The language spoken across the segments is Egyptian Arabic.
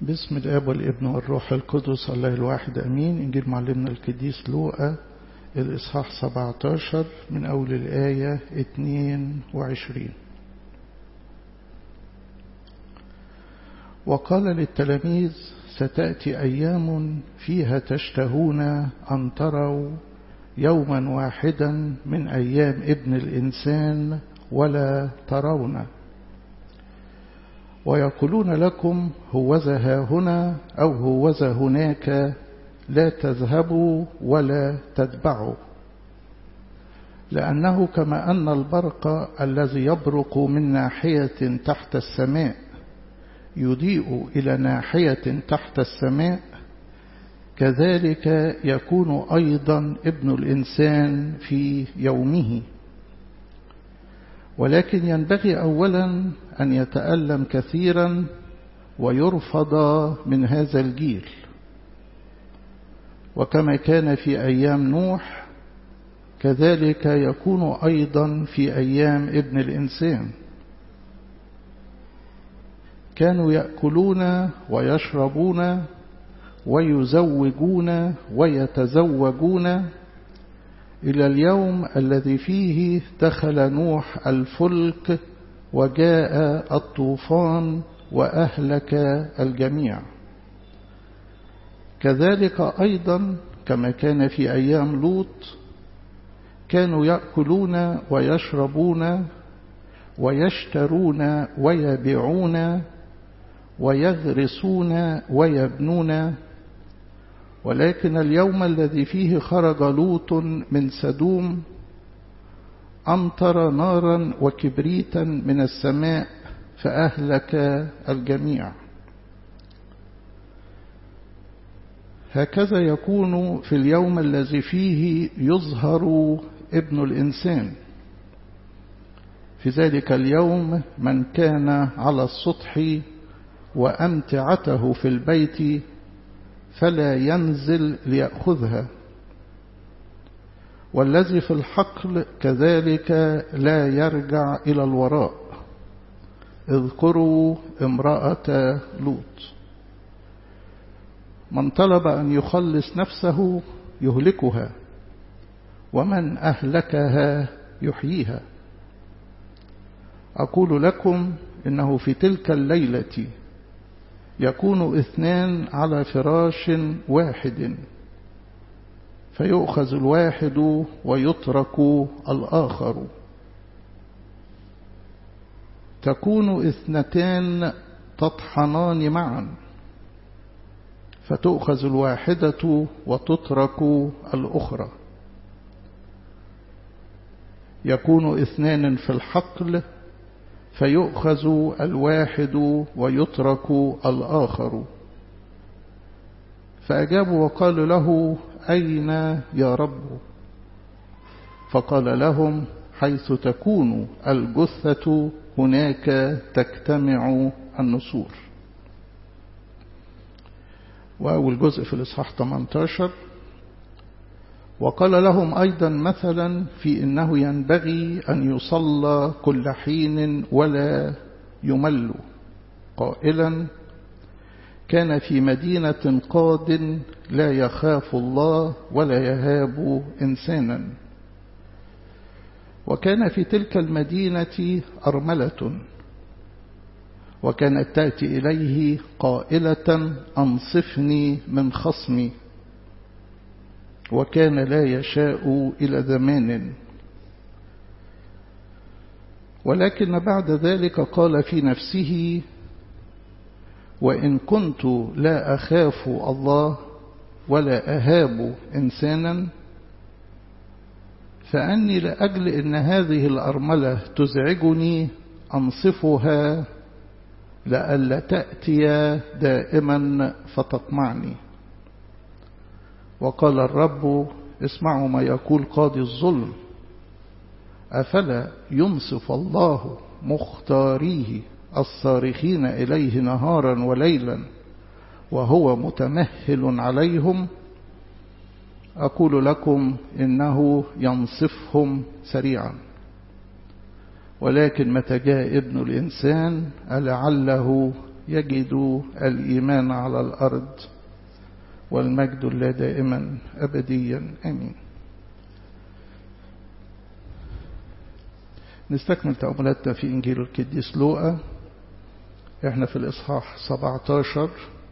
باسم الاب والابن والروح القدس الله الواحد امين انجيل معلمنا القديس لوقا الاصحاح 17 من اول الايه 22 وقال للتلاميذ ستاتي ايام فيها تشتهون ان تروا يوما واحدا من ايام ابن الانسان ولا ترون ويقولون لكم هوذا ها هنا أو هوذا هناك لا تذهبوا ولا تتبعوا لأنه كما أن البرق الذي يبرق من ناحية تحت السماء يضيء إلى ناحية تحت السماء كذلك يكون أيضا ابن الإنسان في يومه ولكن ينبغي أولا أن يتألم كثيرا ويرفض من هذا الجيل وكما كان في أيام نوح كذلك يكون أيضا في أيام ابن الإنسان كانوا يأكلون ويشربون ويزوجون ويتزوجون إلى اليوم الذي فيه دخل نوح الفلك وجاء الطوفان وأهلك الجميع كذلك أيضا كما كان في أيام لوط كانوا يأكلون ويشربون ويشترون ويبيعون ويغرسون ويبنون ولكن اليوم الذي فيه خرج لوط من سدوم أمطر نارا وكبريتا من السماء فأهلك الجميع هكذا يكون في اليوم الذي فيه يظهر ابن الإنسان في ذلك اليوم من كان على السطح وأمتعته في البيت فلا ينزل ليأخذها والذي في الحقل كذلك لا يرجع إلى الوراء اذكروا امرأة لوط من طلب أن يخلص نفسه يهلكها ومن أهلكها يحييها أقول لكم إنه في تلك الليلة يكون اثنان على فراش واحد فيؤخذ الواحد ويترك الآخر تكون اثنتان تطحنان معا فتؤخذ الواحدة وتترك الأخرى يكون اثنان في الحقل فيؤخذ الواحد ويترك الآخر فأجابوا وقالوا له أين يا رب فقال لهم حيث تكون الجثة هناك تجتمع النسور وأول جزء في الإصحاح 18 وقال لهم أيضا مثلا في إنه ينبغي أن يصلى كل حين ولا يمل قائلا كان في مدينة قاد لا يخاف الله ولا يهاب إنسانا وكان في تلك المدينة أرملة وكانت تأتي إليه قائلة أنصفني من خصمي وكان لا يشاء إلى زمان ولكن بعد ذلك قال في نفسه وإن كنت لا أخاف الله ولا أهاب إنسانا فأني لأجل إن هذه الأرملة تزعجني أنصفها لئلا تأتي دائما فتطمعني وقال الرب اسمعوا ما يقول قاضي الظلم أفلا ينصف الله مختاريه الصارخين إليه نهارا وليلا وهو متمهل عليهم أقول لكم إنه ينصفهم سريعا ولكن متى جاء ابن الإنسان ألعله يجدوا الإيمان على الأرض والمجد لا دائما أبديا آمين نستكمل تأملاتنا في إنجيل القديس لوقا احنا في الإصحاح 17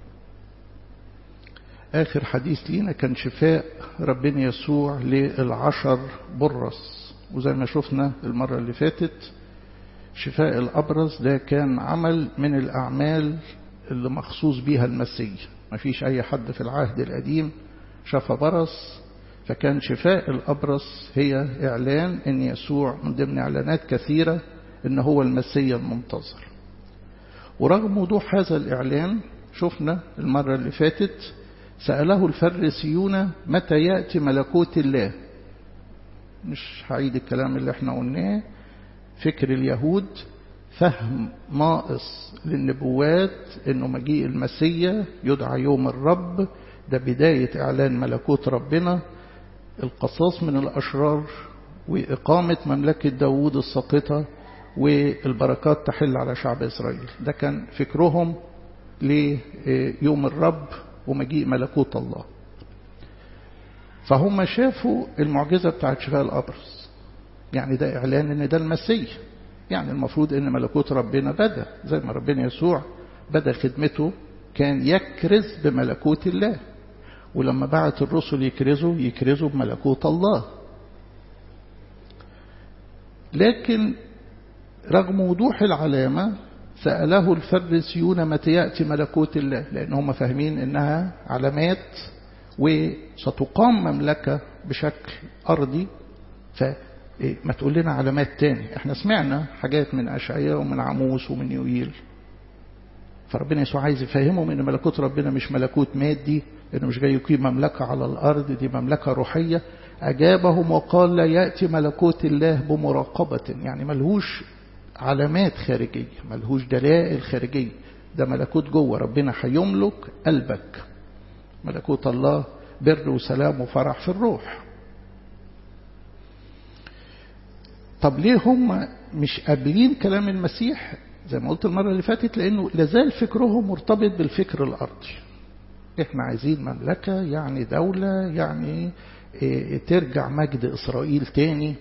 آخر حديث لينا كان شفاء ربنا يسوع للعشر برص وزي ما شفنا المرة اللي فاتت شفاء الأبرص ده كان عمل من الأعمال اللي مخصوص بيها المسيح ما فيش أي حد في العهد القديم شفى برص فكان شفاء الأبرص هي إعلان أن يسوع من ضمن إعلانات كثيرة أن هو المسيح المنتظر ورغم وضوح هذا الإعلان شفنا المرة اللي فاتت سأله الفريسيون متى يأتي ملكوت الله مش هعيد الكلام اللي احنا قلناه فكر اليهود فهم ناقص للنبوات انه مجيء المسيا يدعى يوم الرب ده بداية اعلان ملكوت ربنا القصاص من الاشرار واقامة مملكة داوود الساقطة والبركات تحل على شعب اسرائيل ده كان فكرهم ليوم الرب ومجيء ملكوت الله فهم شافوا المعجزة بتاعت شفاء الأبرص يعني ده إعلان إن ده المسيح يعني المفروض إن ملكوت ربنا بدأ زي ما ربنا يسوع بدأ خدمته كان يكرز بملكوت الله ولما بعت الرسل يكرزوا يكرزوا بملكوت الله لكن رغم وضوح العلامة سأله الفريسيون متى يأتي ملكوت الله لأن هم فاهمين إنها علامات وستقام مملكة بشكل أرضي فما تقول لنا علامات تاني احنا سمعنا حاجات من أشعياء ومن عموس ومن يويل فربنا يسوع عايز يفهمهم ان ملكوت ربنا مش ملكوت مادي انه مش جاي يقيم مملكة على الارض دي مملكة روحية اجابهم وقال لا يأتي ملكوت الله بمراقبة يعني ملهوش علامات خارجية ملهوش دلائل خارجية ده ملكوت جوه ربنا هيملك قلبك ملكوت الله بر وسلام وفرح في الروح طب ليه هم مش قابلين كلام المسيح زي ما قلت المرة اللي فاتت لأنه لازال فكرهم مرتبط بالفكر الأرضي احنا عايزين مملكة يعني دولة يعني اه ترجع مجد إسرائيل تاني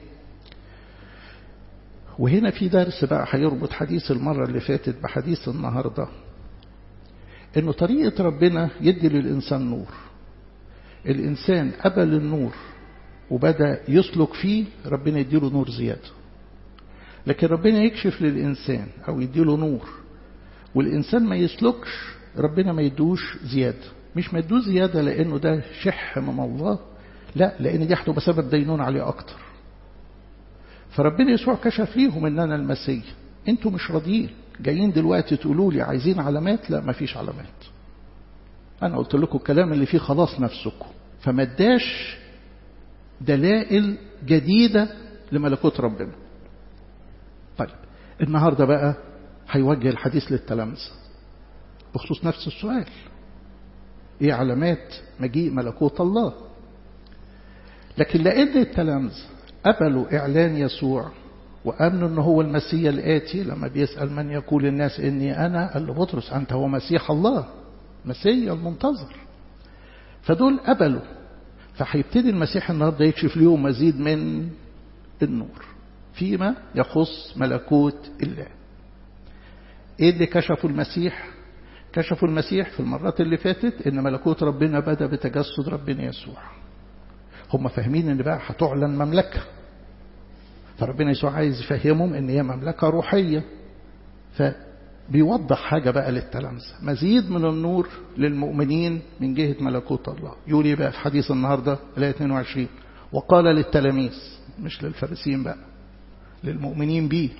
وهنا في درس بقى هيربط حديث المرة اللي فاتت بحديث النهاردة انه طريقة ربنا يدي للإنسان نور الإنسان قبل النور وبدأ يسلك فيه ربنا يديله نور زيادة لكن ربنا يكشف للإنسان أو يديله نور والإنسان ما يسلكش ربنا ما يدوش زيادة مش ما يدوش زيادة لأنه ده شح من الله لا لأن دي هتبقى سبب دينون عليه أكتر فربنا يسوع كشف ليهم ان انا المسيح انتوا مش راضيين جايين دلوقتي تقولوا لي عايزين علامات لا ما فيش علامات انا قلت لكم الكلام اللي فيه خلاص نفسكم فما اداش دلائل جديدة لملكوت ربنا طيب النهاردة بقى هيوجه الحديث للتلامذة بخصوص نفس السؤال ايه علامات مجيء ملكوت الله لكن لأن التلامذة قبلوا إعلان يسوع وأمنوا أنه هو المسيح الآتي لما بيسأل من يقول الناس إني أنا قال له بطرس أنت هو مسيح الله مسيح المنتظر فدول قبلوا فهيبتدي المسيح النهارده يكشف لهم مزيد من النور فيما يخص ملكوت الله ايه اللي كشفوا المسيح كشفوا المسيح في المرات اللي فاتت ان ملكوت ربنا بدا بتجسد ربنا يسوع هم فاهمين ان بقى هتعلن مملكة فربنا يسوع عايز يفهمهم ان هي مملكة روحية فبيوضح حاجة بقى للتلامذة مزيد من النور للمؤمنين من جهة ملكوت الله يقول ايه بقى في حديث النهاردة الآية 22 وقال للتلاميذ مش للفارسيين بقى للمؤمنين بيه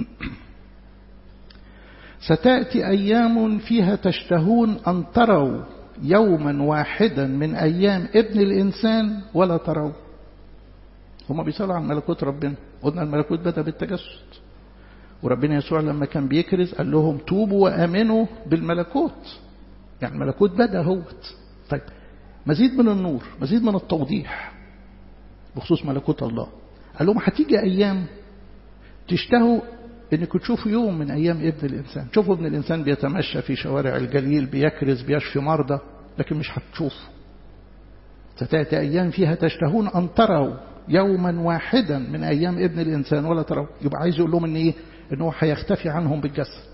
ستأتي أيام فيها تشتهون أن تروا يوما واحدا من أيام ابن الإنسان ولا تروا هما بيسألوا عن ملكوت ربنا قلنا الملكوت بدأ بالتجسد وربنا يسوع لما كان بيكرز قال لهم توبوا وآمنوا بالملكوت يعني الملكوت بدأ هوت طيب مزيد من النور مزيد من التوضيح بخصوص ملكوت الله قال لهم هتيجي أيام تشتهوا انكم تشوفوا يوم من ايام ابن الانسان تشوفوا ابن الانسان بيتمشى في شوارع الجليل بيكرز بيشفي مرضى لكن مش هتشوفوا ستاتي ايام فيها تشتهون ان تروا يوما واحدا من ايام ابن الانسان ولا تروا يبقى عايز يقول لهم ان ايه ان هو هيختفي عنهم بالجسد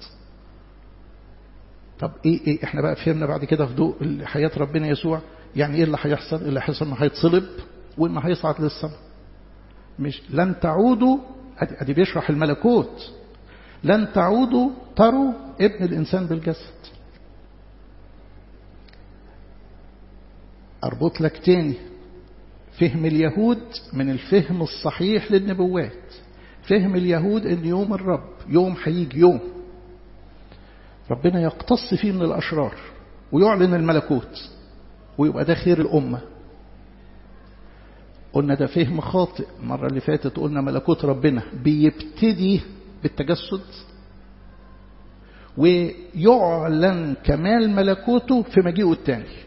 طب ايه ايه احنا بقى فهمنا بعد كده في ضوء حياه ربنا يسوع يعني ايه اللي هيحصل اللي هيحصل انه هيتصلب وانه هيصعد للسماء مش لن تعودوا ادي بيشرح الملكوت لن تعودوا تروا ابن الانسان بالجسد اربط لك تاني فهم اليهود من الفهم الصحيح للنبوات فهم اليهود ان يوم الرب يوم هيجي يوم ربنا يقتص فيه من الاشرار ويعلن الملكوت ويبقى ده خير الامه قلنا ده فهم خاطئ المره اللي فاتت قلنا ملكوت ربنا بيبتدي بالتجسد ويعلن كمال ملكوته في مجيئه الثاني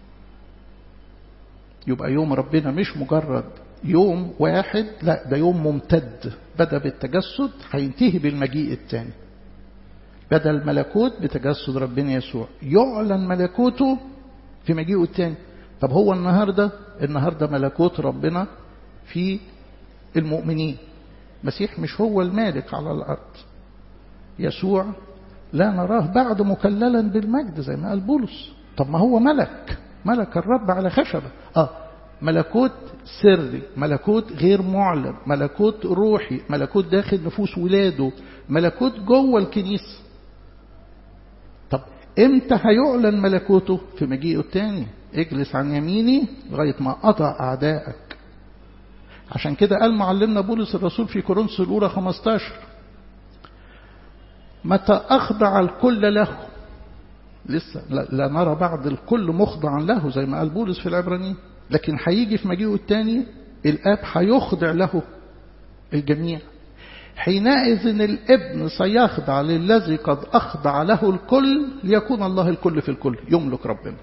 يبقى يوم ربنا مش مجرد يوم واحد لا ده يوم ممتد بدأ بالتجسد هينتهي بالمجيء الثاني بدأ الملكوت بتجسد ربنا يسوع يعلن ملكوته في مجيئه الثاني طب هو النهاردة النهاردة ملكوت ربنا في المؤمنين مسيح مش هو المالك على الأرض يسوع لا نراه بعد مكللا بالمجد زي ما قال بولس طب ما هو ملك ملك الرب على خشبة آه ملكوت سري ملكوت غير معلن ملكوت روحي ملكوت داخل نفوس ولاده ملكوت جوه الكنيسة طب امتى هيعلن ملكوته في مجيئه الثاني اجلس عن يميني لغاية ما قطع أعدائك عشان كده قال معلمنا بولس الرسول في كورنثوس الأولى 15 متى أخضع الكل له لسه لا, لا نرى بعد الكل مخضعا له زي ما قال بولس في العبرانيين لكن هيجي في مجيئه الثاني الآب هيخضع له الجميع حينئذ الابن سيخضع للذي قد أخضع له الكل ليكون الله الكل في الكل يملك ربنا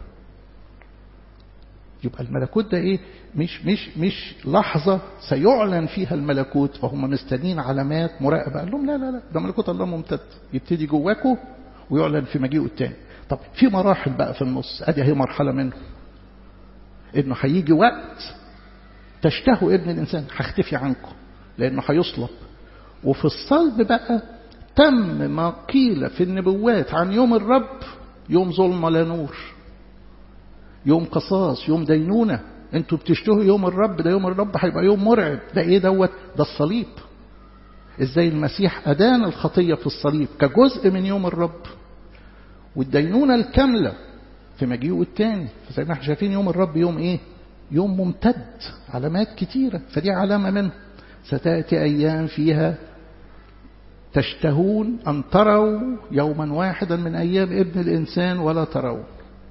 يبقى الملكوت ده ايه مش مش مش لحظة سيعلن فيها الملكوت فهم مستنين علامات مراقبة قال لهم لا لا لا ده ملكوت الله ممتد يبتدي جواكم ويعلن في مجيئه الثاني طب في مراحل بقى في النص ادي هي مرحلة منه انه هيجي وقت تشتهوا ابن الانسان هختفي عنكم لانه هيصلب وفي الصلب بقى تم ما قيل في النبوات عن يوم الرب يوم ظلمة لا نور يوم قصاص يوم دينونة انتوا بتشتهوا يوم الرب ده يوم الرب هيبقى يوم مرعب ده ايه دوت ده الصليب ازاي المسيح أدان الخطية في الصليب كجزء من يوم الرب والدينونة الكاملة في مجيئه الثاني فزي ما احنا شايفين يوم الرب يوم ايه يوم ممتد علامات كتيرة فدي علامة منه ستأتي أيام فيها تشتهون أن تروا يوما واحدا من أيام ابن الإنسان ولا ترون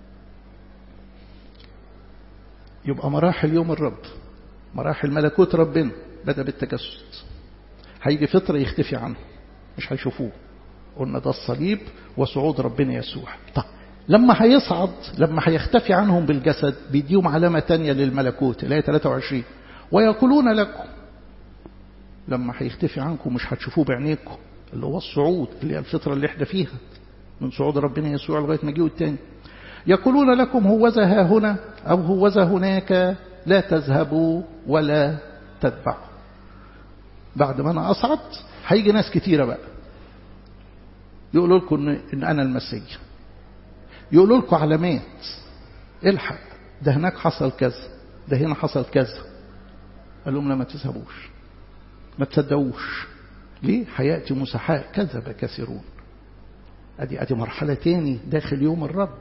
يبقى مراحل يوم الرب مراحل ملكوت ربنا بدأ بالتجسد هيجي فترة يختفي عنه مش هيشوفوه قلنا ده الصليب وصعود ربنا يسوع طب لما هيصعد لما هيختفي عنهم بالجسد بيديهم علامة تانية للملكوت الآية 23 ويقولون لكم لما هيختفي عنكم مش هتشوفوه بعينيكم اللي هو الصعود اللي هي الفترة اللي احنا فيها من صعود ربنا يسوع لغاية مجيئه التاني يقولون لكم هوذا ها هنا أو هوذا هناك لا تذهبوا ولا تتبعوا بعد ما أنا أصعد هيجي ناس كتيرة بقى يقولوا لكم إن أنا المسيح يقولوا لكم علامات الحق ده هناك حصل كذا ده هنا حصل كذا قال لهم لا ما تذهبوش ما تصدقوش ليه هيأتي مسحاء كذب كثيرون ادي ادي مرحلة تاني داخل يوم الرب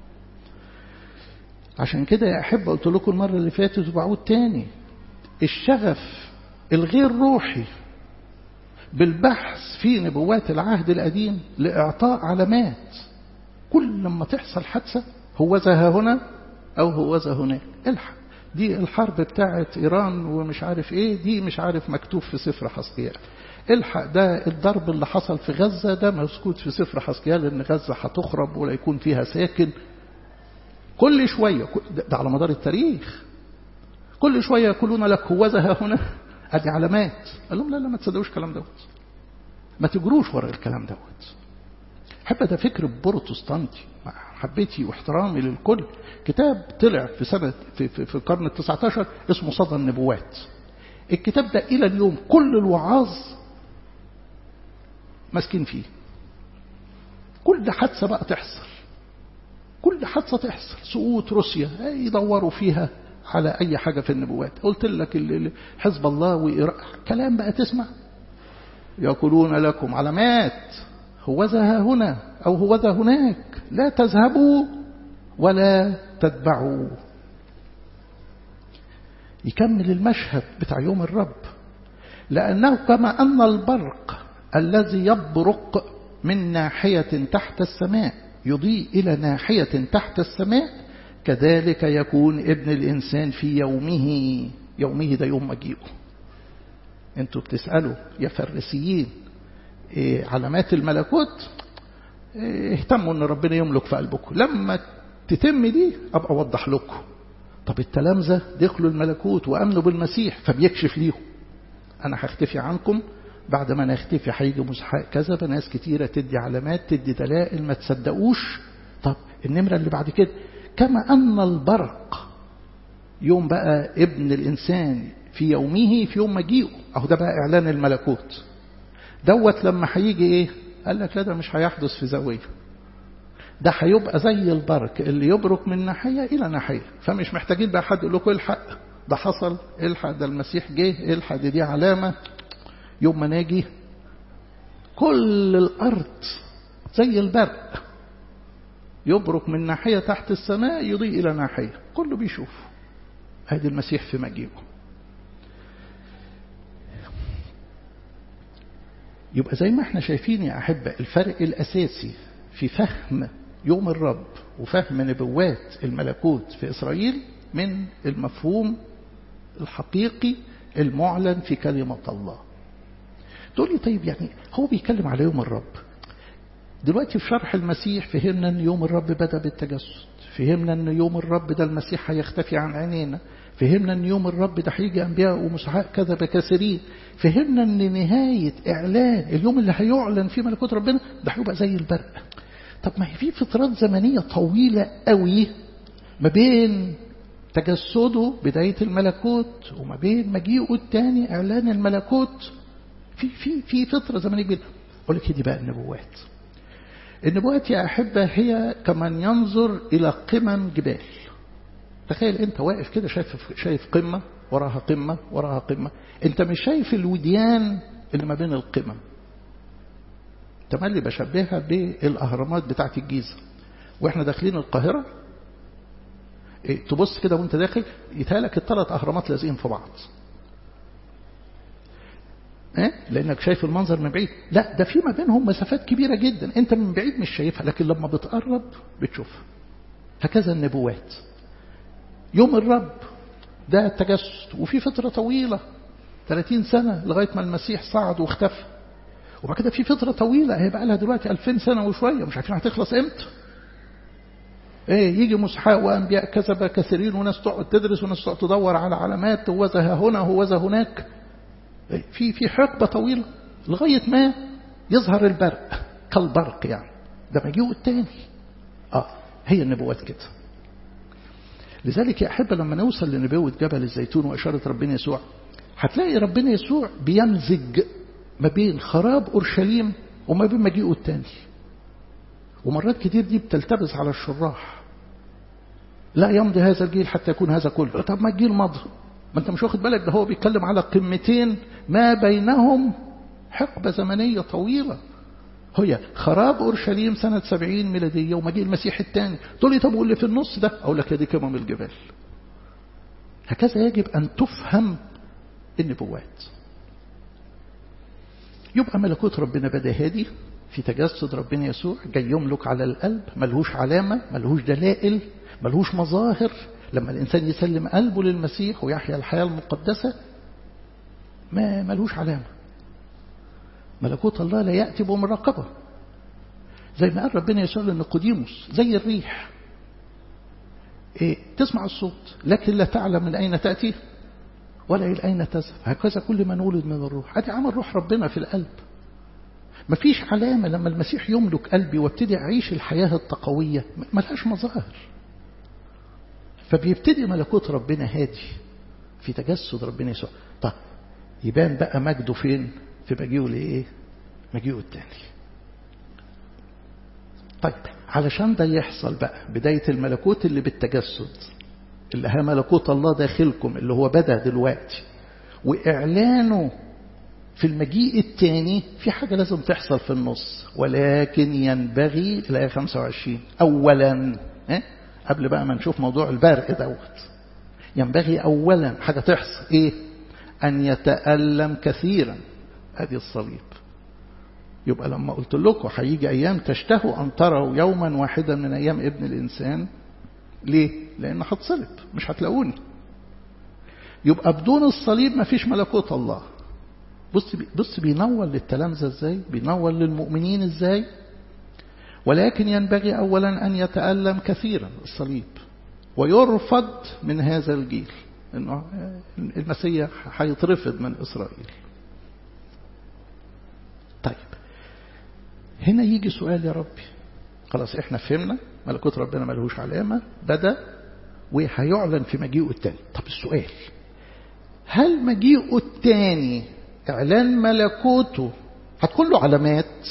عشان كده يا أحب قلت لكم المرة اللي فاتت وبعود تاني الشغف الغير روحي بالبحث في نبوات العهد القديم لإعطاء علامات كل لما تحصل حادثة هو ذا هنا أو هو ذا هناك الحق دي الحرب بتاعت إيران ومش عارف إيه دي مش عارف مكتوب في سفر حسقيال الحق ده الضرب اللي حصل في غزة ده مسكوت في سفر حسقيال إن غزة هتخرب ولا يكون فيها ساكن كل شوية ده على مدار التاريخ كل شوية يقولون لك هو ذا هنا ادي علامات قال لهم لا لا ما تصدقوش الكلام دوت ما تجروش ورا الكلام دوت حب ده فكر بروتستانتي مع حبيتي واحترامي للكل كتاب طلع في سنة في, في, في القرن التسعة عشر اسمه صدى النبوات الكتاب ده إلى اليوم كل الوعاظ ماسكين فيه كل حادثة بقى تحصل كل حادثة تحصل سقوط روسيا يدوروا فيها على أي حاجة في النبوات قلت لك حزب الله وإيران كلام بقى تسمع يقولون لكم علامات هوذا هنا أو هوذا هناك لا تذهبوا ولا تتبعوا يكمل المشهد بتاع يوم الرب لأنه كما أن البرق الذي يبرق من ناحية تحت السماء يضيء إلى ناحية تحت السماء كذلك يكون ابن الإنسان في يومه يومه ده يوم مجيئه انتوا بتسألوا يا فريسيين إيه علامات الملكوت إيه اهتموا ان ربنا يملك في قلبكم لما تتم دي ابقى اوضح لكم طب التلامذة دخلوا الملكوت وامنوا بالمسيح فبيكشف ليهم انا هختفي عنكم بعد ما انا اختفي هيجي مسحاق كذب ناس كتيرة تدي علامات تدي دلائل ما تصدقوش طب النمرة اللي بعد كده كما أن البرق يوم بقى ابن الإنسان في يومه في يوم مجيئه أهو ده بقى إعلان الملكوت دوت لما هيجي إيه قال لك لا ده مش هيحدث في زاوية ده هيبقى زي البرق اللي يبرك من ناحية إلى ناحية فمش محتاجين بقى حد يقول لكم الحق ده حصل الحق ده المسيح جه الحق دي, دي علامة يوم ما ناجي كل الأرض زي البرق يبرك من ناحية تحت السماء يضيء إلى ناحية كله بيشوف هذه المسيح في مجيئه يبقى زي ما احنا شايفين يا أحبة الفرق الأساسي في فهم يوم الرب وفهم نبوات الملكوت في إسرائيل من المفهوم الحقيقي المعلن في كلمة الله تقول لي طيب يعني هو بيتكلم على يوم الرب دلوقتي في شرح المسيح فهمنا ان يوم الرب بدأ بالتجسد فهمنا ان يوم الرب ده المسيح هيختفي عن عينينا فهمنا ان يوم الرب ده هيجي انبياء ومسحاء كذب كثيرين فهمنا ان نهاية اعلان اليوم اللي هيعلن فيه ملكوت ربنا ده هيبقى زي البرق طب ما هي في فترات زمنية طويلة قوي ما بين تجسده بداية الملكوت وما بين مجيئه الثاني اعلان الملكوت في في في فترة زمنية كبيرة أقول لك دي بقى النبوات النبوات يا أحبة هي كمن ينظر إلى قمم جبال تخيل أنت واقف كده شايف شايف قمة وراها قمة وراها قمة أنت مش شايف الوديان اللي ما بين القمم تملي بشبهها بالأهرامات بتاعت الجيزة وإحنا داخلين القاهرة إيه تبص كده وانت داخل يتهالك الثلاث أهرامات لازقين في بعض إيه؟ لانك شايف المنظر من بعيد لا ده في ما بينهم مسافات كبيرة جدا انت من بعيد مش شايفها لكن لما بتقرب بتشوفها هكذا النبوات يوم الرب ده التجسد وفي فترة طويلة 30 سنة لغاية ما المسيح صعد واختفى وبعد كده في فترة طويلة هيبقى لها دلوقتي 2000 سنة وشوية مش عارفين هتخلص امتى ايه يجي مسحاء وانبياء كذب كثيرين وناس تقعد تدرس وناس تقعد تدور على علامات هوذا هنا هوذا هناك في في حقبة طويلة لغاية ما يظهر البرق كالبرق يعني ده مجيء التاني اه هي النبوات كده لذلك يا أحبة لما نوصل لنبوة جبل الزيتون وإشارة ربنا يسوع هتلاقي ربنا يسوع بيمزج ما بين خراب أورشليم وما بين مجيئه التاني ومرات كتير دي بتلتبس على الشراح لا يمضي هذا الجيل حتى يكون هذا كله طب ما الجيل مضى ما انت مش واخد بالك ده هو بيتكلم على قمتين ما بينهم حقبة زمنية طويلة هي خراب أورشليم سنة سبعين ميلادية ومجيء المسيح الثاني تقول لي طب واللي في النص ده أقول لك دي كمم الجبال هكذا يجب أن تفهم النبوات يبقى ملكوت ربنا بدا هادي في تجسد ربنا يسوع جاي يملك على القلب ملهوش علامة ملهوش دلائل ملهوش مظاهر لما الإنسان يسلم قلبه للمسيح ويحيا الحياة المقدسة ما ملهوش علامة ملكوت الله لا يأتي بمراقبة زي ما قال ربنا يسوع لنقوديموس زي الريح إيه تسمع الصوت لكن لا تعلم من أين تأتي ولا إلى أين تذهب هكذا كل من ولد من الروح هذه عمل روح ربنا في القلب مفيش علامة لما المسيح يملك قلبي وابتدي أعيش الحياة التقوية ملهاش مظاهر فبيبتدي ملكوت ربنا هادي في تجسد ربنا يسوع طب يبان بقى مجده فين في مجيئه لإيه مجيئه التاني طيب علشان ده يحصل بقى بداية الملكوت اللي بالتجسد اللي هي ملكوت الله داخلكم اللي هو بدأ دلوقتي وإعلانه في المجيء الثاني في حاجة لازم تحصل في النص ولكن ينبغي الآية 25 أولا اه؟ قبل بقى ما نشوف موضوع البرق دوت ينبغي أولا حاجة تحصل إيه أن يتألم كثيرا هذه الصليب يبقى لما قلت لكم هيجي أيام تشتهوا أن تروا يوما واحدا من أيام ابن الإنسان ليه؟ لأن هتصلب مش هتلاقوني يبقى بدون الصليب ما فيش ملكوت الله بص بص بينور للتلامذة ازاي بينور للمؤمنين ازاي ولكن ينبغي أولا أن يتألم كثيرا الصليب ويرفض من هذا الجيل انه المسيح هيترفض من إسرائيل طيب هنا يجي سؤال يا ربي خلاص احنا فهمنا ملكوت ربنا ملهوش علامة بدأ وهيعلن في مجيئه التاني طب السؤال هل مجيئه التاني إعلان ملكوته هتكون له علامات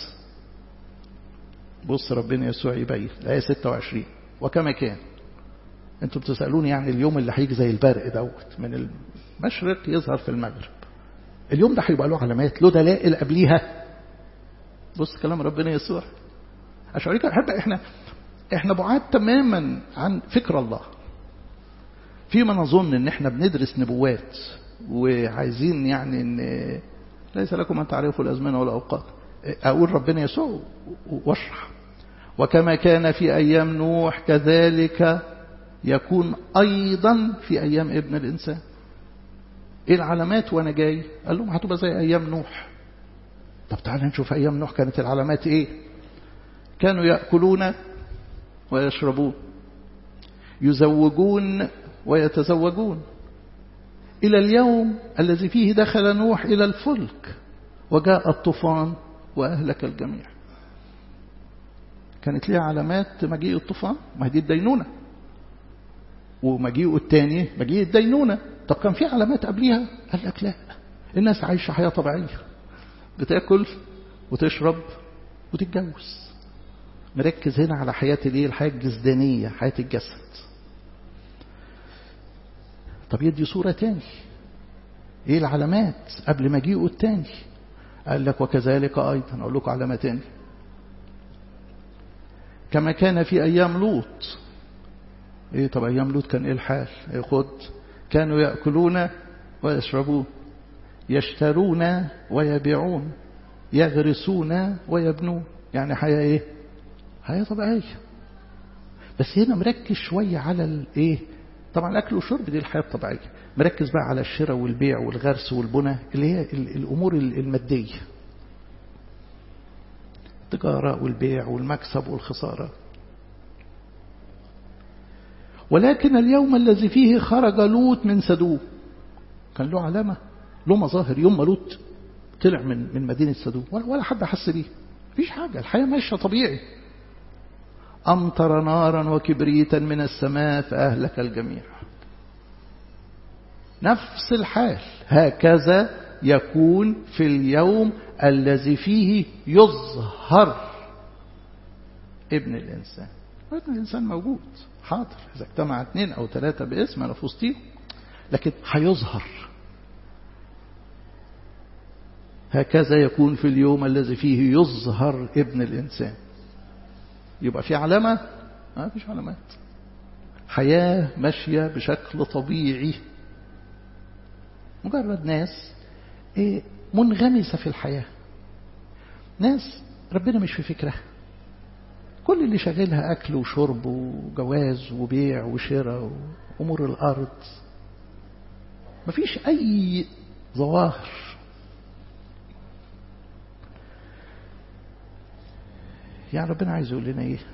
بص ربنا يسوع يبين الآية 26 وكما كان انتوا بتسألوني يعني اليوم اللي هيجي زي البرق دوت من المشرق يظهر في المغرب اليوم ده هيبقى له علامات له دلائل قبليها بص كلام ربنا يسوع عشان اوريك احب احنا احنا بعاد تماما عن فكر الله فيما نظن ان احنا بندرس نبوات وعايزين يعني ان ليس لكم ان تعرفوا الازمنه ولا اوقات اقول ربنا يسوع واشرح وكما كان في ايام نوح كذلك يكون ايضا في ايام ابن الانسان ايه العلامات وانا جاي قال لهم هتبقى زي ايام نوح طب تعالى نشوف ايام نوح كانت العلامات ايه كانوا ياكلون ويشربون يزوجون ويتزوجون إلى اليوم الذي فيه دخل نوح إلى الفلك وجاء الطوفان وأهلك الجميع كانت ليها علامات مجيء الطوفان ما دي الدينونة ومجيء الثاني مجيء الدينونة طب كان في علامات قبليها قال لك لا الناس عايشة حياة طبيعية بتاكل وتشرب وتتجوز مركز هنا على حياة الايه الحياة الجسدانية حياة الجسد طب يدي صورة تاني ايه العلامات قبل مجيئه التاني قال لك وكذلك ايضا اقول لكم علامة تاني كما كان في ايام لوط ايه طب ايام لوط كان ايه الحال ايه خد كانوا يأكلون ويشربون يشترون ويبيعون يغرسون ويبنون يعني حياة ايه حياة طبيعية بس هنا مركز شوية على الايه طبعا الاكل والشرب دي الحياه الطبيعيه مركز بقى على الشراء والبيع والغرس والبنى اللي هي الامور الماديه التجاره والبيع والمكسب والخساره ولكن اليوم الذي فيه خرج لوط من سدوم كان له علامه له مظاهر يوم ما لوط طلع من من مدينه سدوم ولا حد حس بيه مفيش حاجه الحياه ماشيه طبيعي أمطر نارا وكبريتا من السماء فأهلك الجميع نفس الحال هكذا يكون في اليوم الذي فيه يظهر ابن الإنسان ابن الإنسان موجود حاضر إذا اجتمع اثنين أو ثلاثة باسم أنا في وسطيهم لكن هيظهر هكذا يكون في اليوم الذي فيه يظهر ابن الإنسان يبقى في علامة ما فيش علامات حياة ماشية بشكل طبيعي مجرد ناس منغمسة في الحياة ناس ربنا مش في فكرها كل اللي شغلها أكل وشرب وجواز وبيع وشراء وأمور الأرض مفيش أي ظواهر يعني ربنا عايز يقول لنا ايه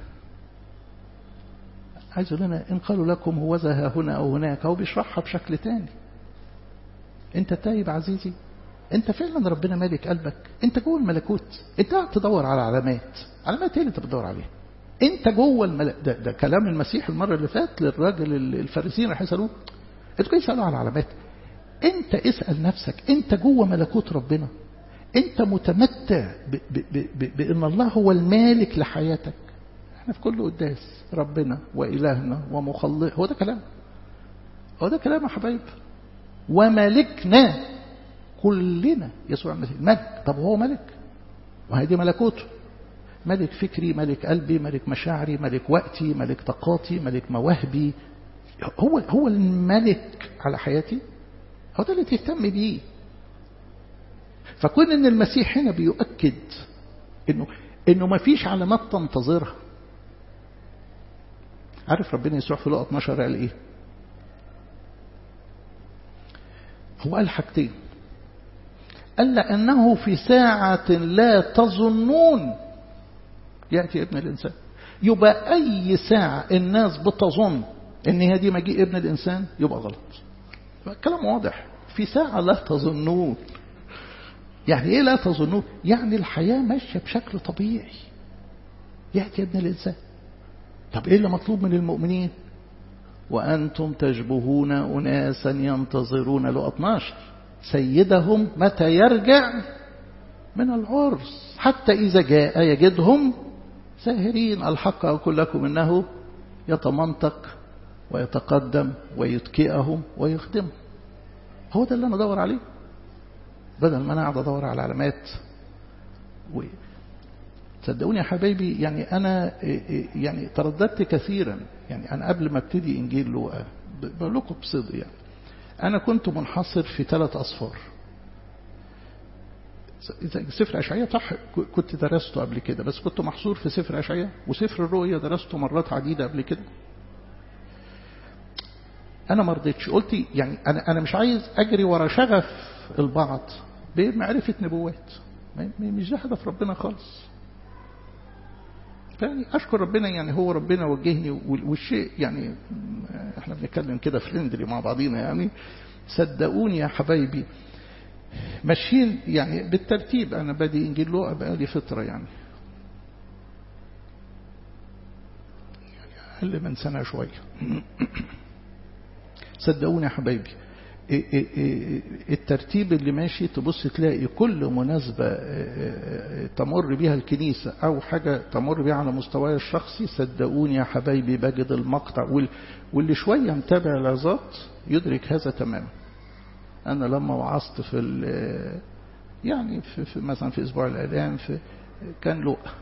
عايز يقول لنا ان قالوا لكم هو ها هنا او هناك هو بيشرحها بشكل تاني انت تايب عزيزي انت فعلا ربنا مالك قلبك انت جوه الملكوت انت قاعد تدور على علامات علامات ايه اللي انت بتدور عليها انت جوه الملك ده, ده كلام المسيح المره اللي فات للراجل الفارسيين راح يسالوه انتوا كده يسالوا على علامات انت اسال نفسك انت جوه ملكوت ربنا انت متمتع ب ب ب بان الله هو المالك لحياتك احنا في كل قداس ربنا والهنا ومخلص هو ده كلام هو ده كلام يا حبايب وملكنا كلنا يسوع المسيح ملك طب هو ملك وهي دي ملكوته ملك فكري ملك قلبي ملك مشاعري ملك وقتي ملك طاقاتي ملك مواهبي هو هو الملك على حياتي هو ده اللي تهتم بيه فكون ان المسيح هنا بيؤكد انه انه ما فيش علامات تنتظرها عارف ربنا يسوع في لقطة 12 قال ايه هو قال حاجتين قال لأنه في ساعة لا تظنون يأتي ابن الإنسان يبقى أي ساعة الناس بتظن إن هي دي مجيء ابن الإنسان يبقى غلط كلام واضح في ساعة لا تظنون يعني إيه لا تظنون يعني الحياة ماشية بشكل طبيعي يأتي ابن الإنسان طب إيه اللي مطلوب من المؤمنين وأنتم تشبهون أناسا ينتظرون له 12 سيدهم متى يرجع من العرس حتى إذا جاء يجدهم ساهرين الحق أقول لكم إنه يتمنطق ويتقدم ويتكئهم ويخدمهم هو ده اللي أنا أدور عليه بدل ما أنا أقعد أدور على علامات و... صدقوني يا حبايبي يعني أنا يعني ترددت كثيرا يعني أنا قبل ما ابتدي إنجيل لوقا بقول لكم بصدق يعني أنا كنت منحصر في ثلاث أصفار سفر أشعية صح كنت درسته قبل كده بس كنت محصور في سفر أشعية وسفر الرؤية درسته مرات عديدة قبل كده أنا ما رضيتش قلت يعني أنا أنا مش عايز أجري ورا شغف البعض بمعرفة نبوات مش ده هدف ربنا خالص يعني أشكر ربنا يعني هو ربنا وجهني والشيء يعني احنا بنتكلم كده فريندلي مع بعضينا يعني صدقوني يا حبايبي ماشيين يعني بالترتيب أنا بادي إنجيل لوقا بقالي فترة يعني يعني أقل من سنة شوية صدقوني يا حبايبي الترتيب اللي ماشي تبص تلاقي كل مناسبة تمر بها الكنيسة أو حاجة تمر بها على مستواي الشخصي صدقوني يا حبايبي بجد المقطع واللي شوية متابع العظات يدرك هذا تماما أنا لما وعظت في يعني في, في مثلا في أسبوع الإعلام في كان لقى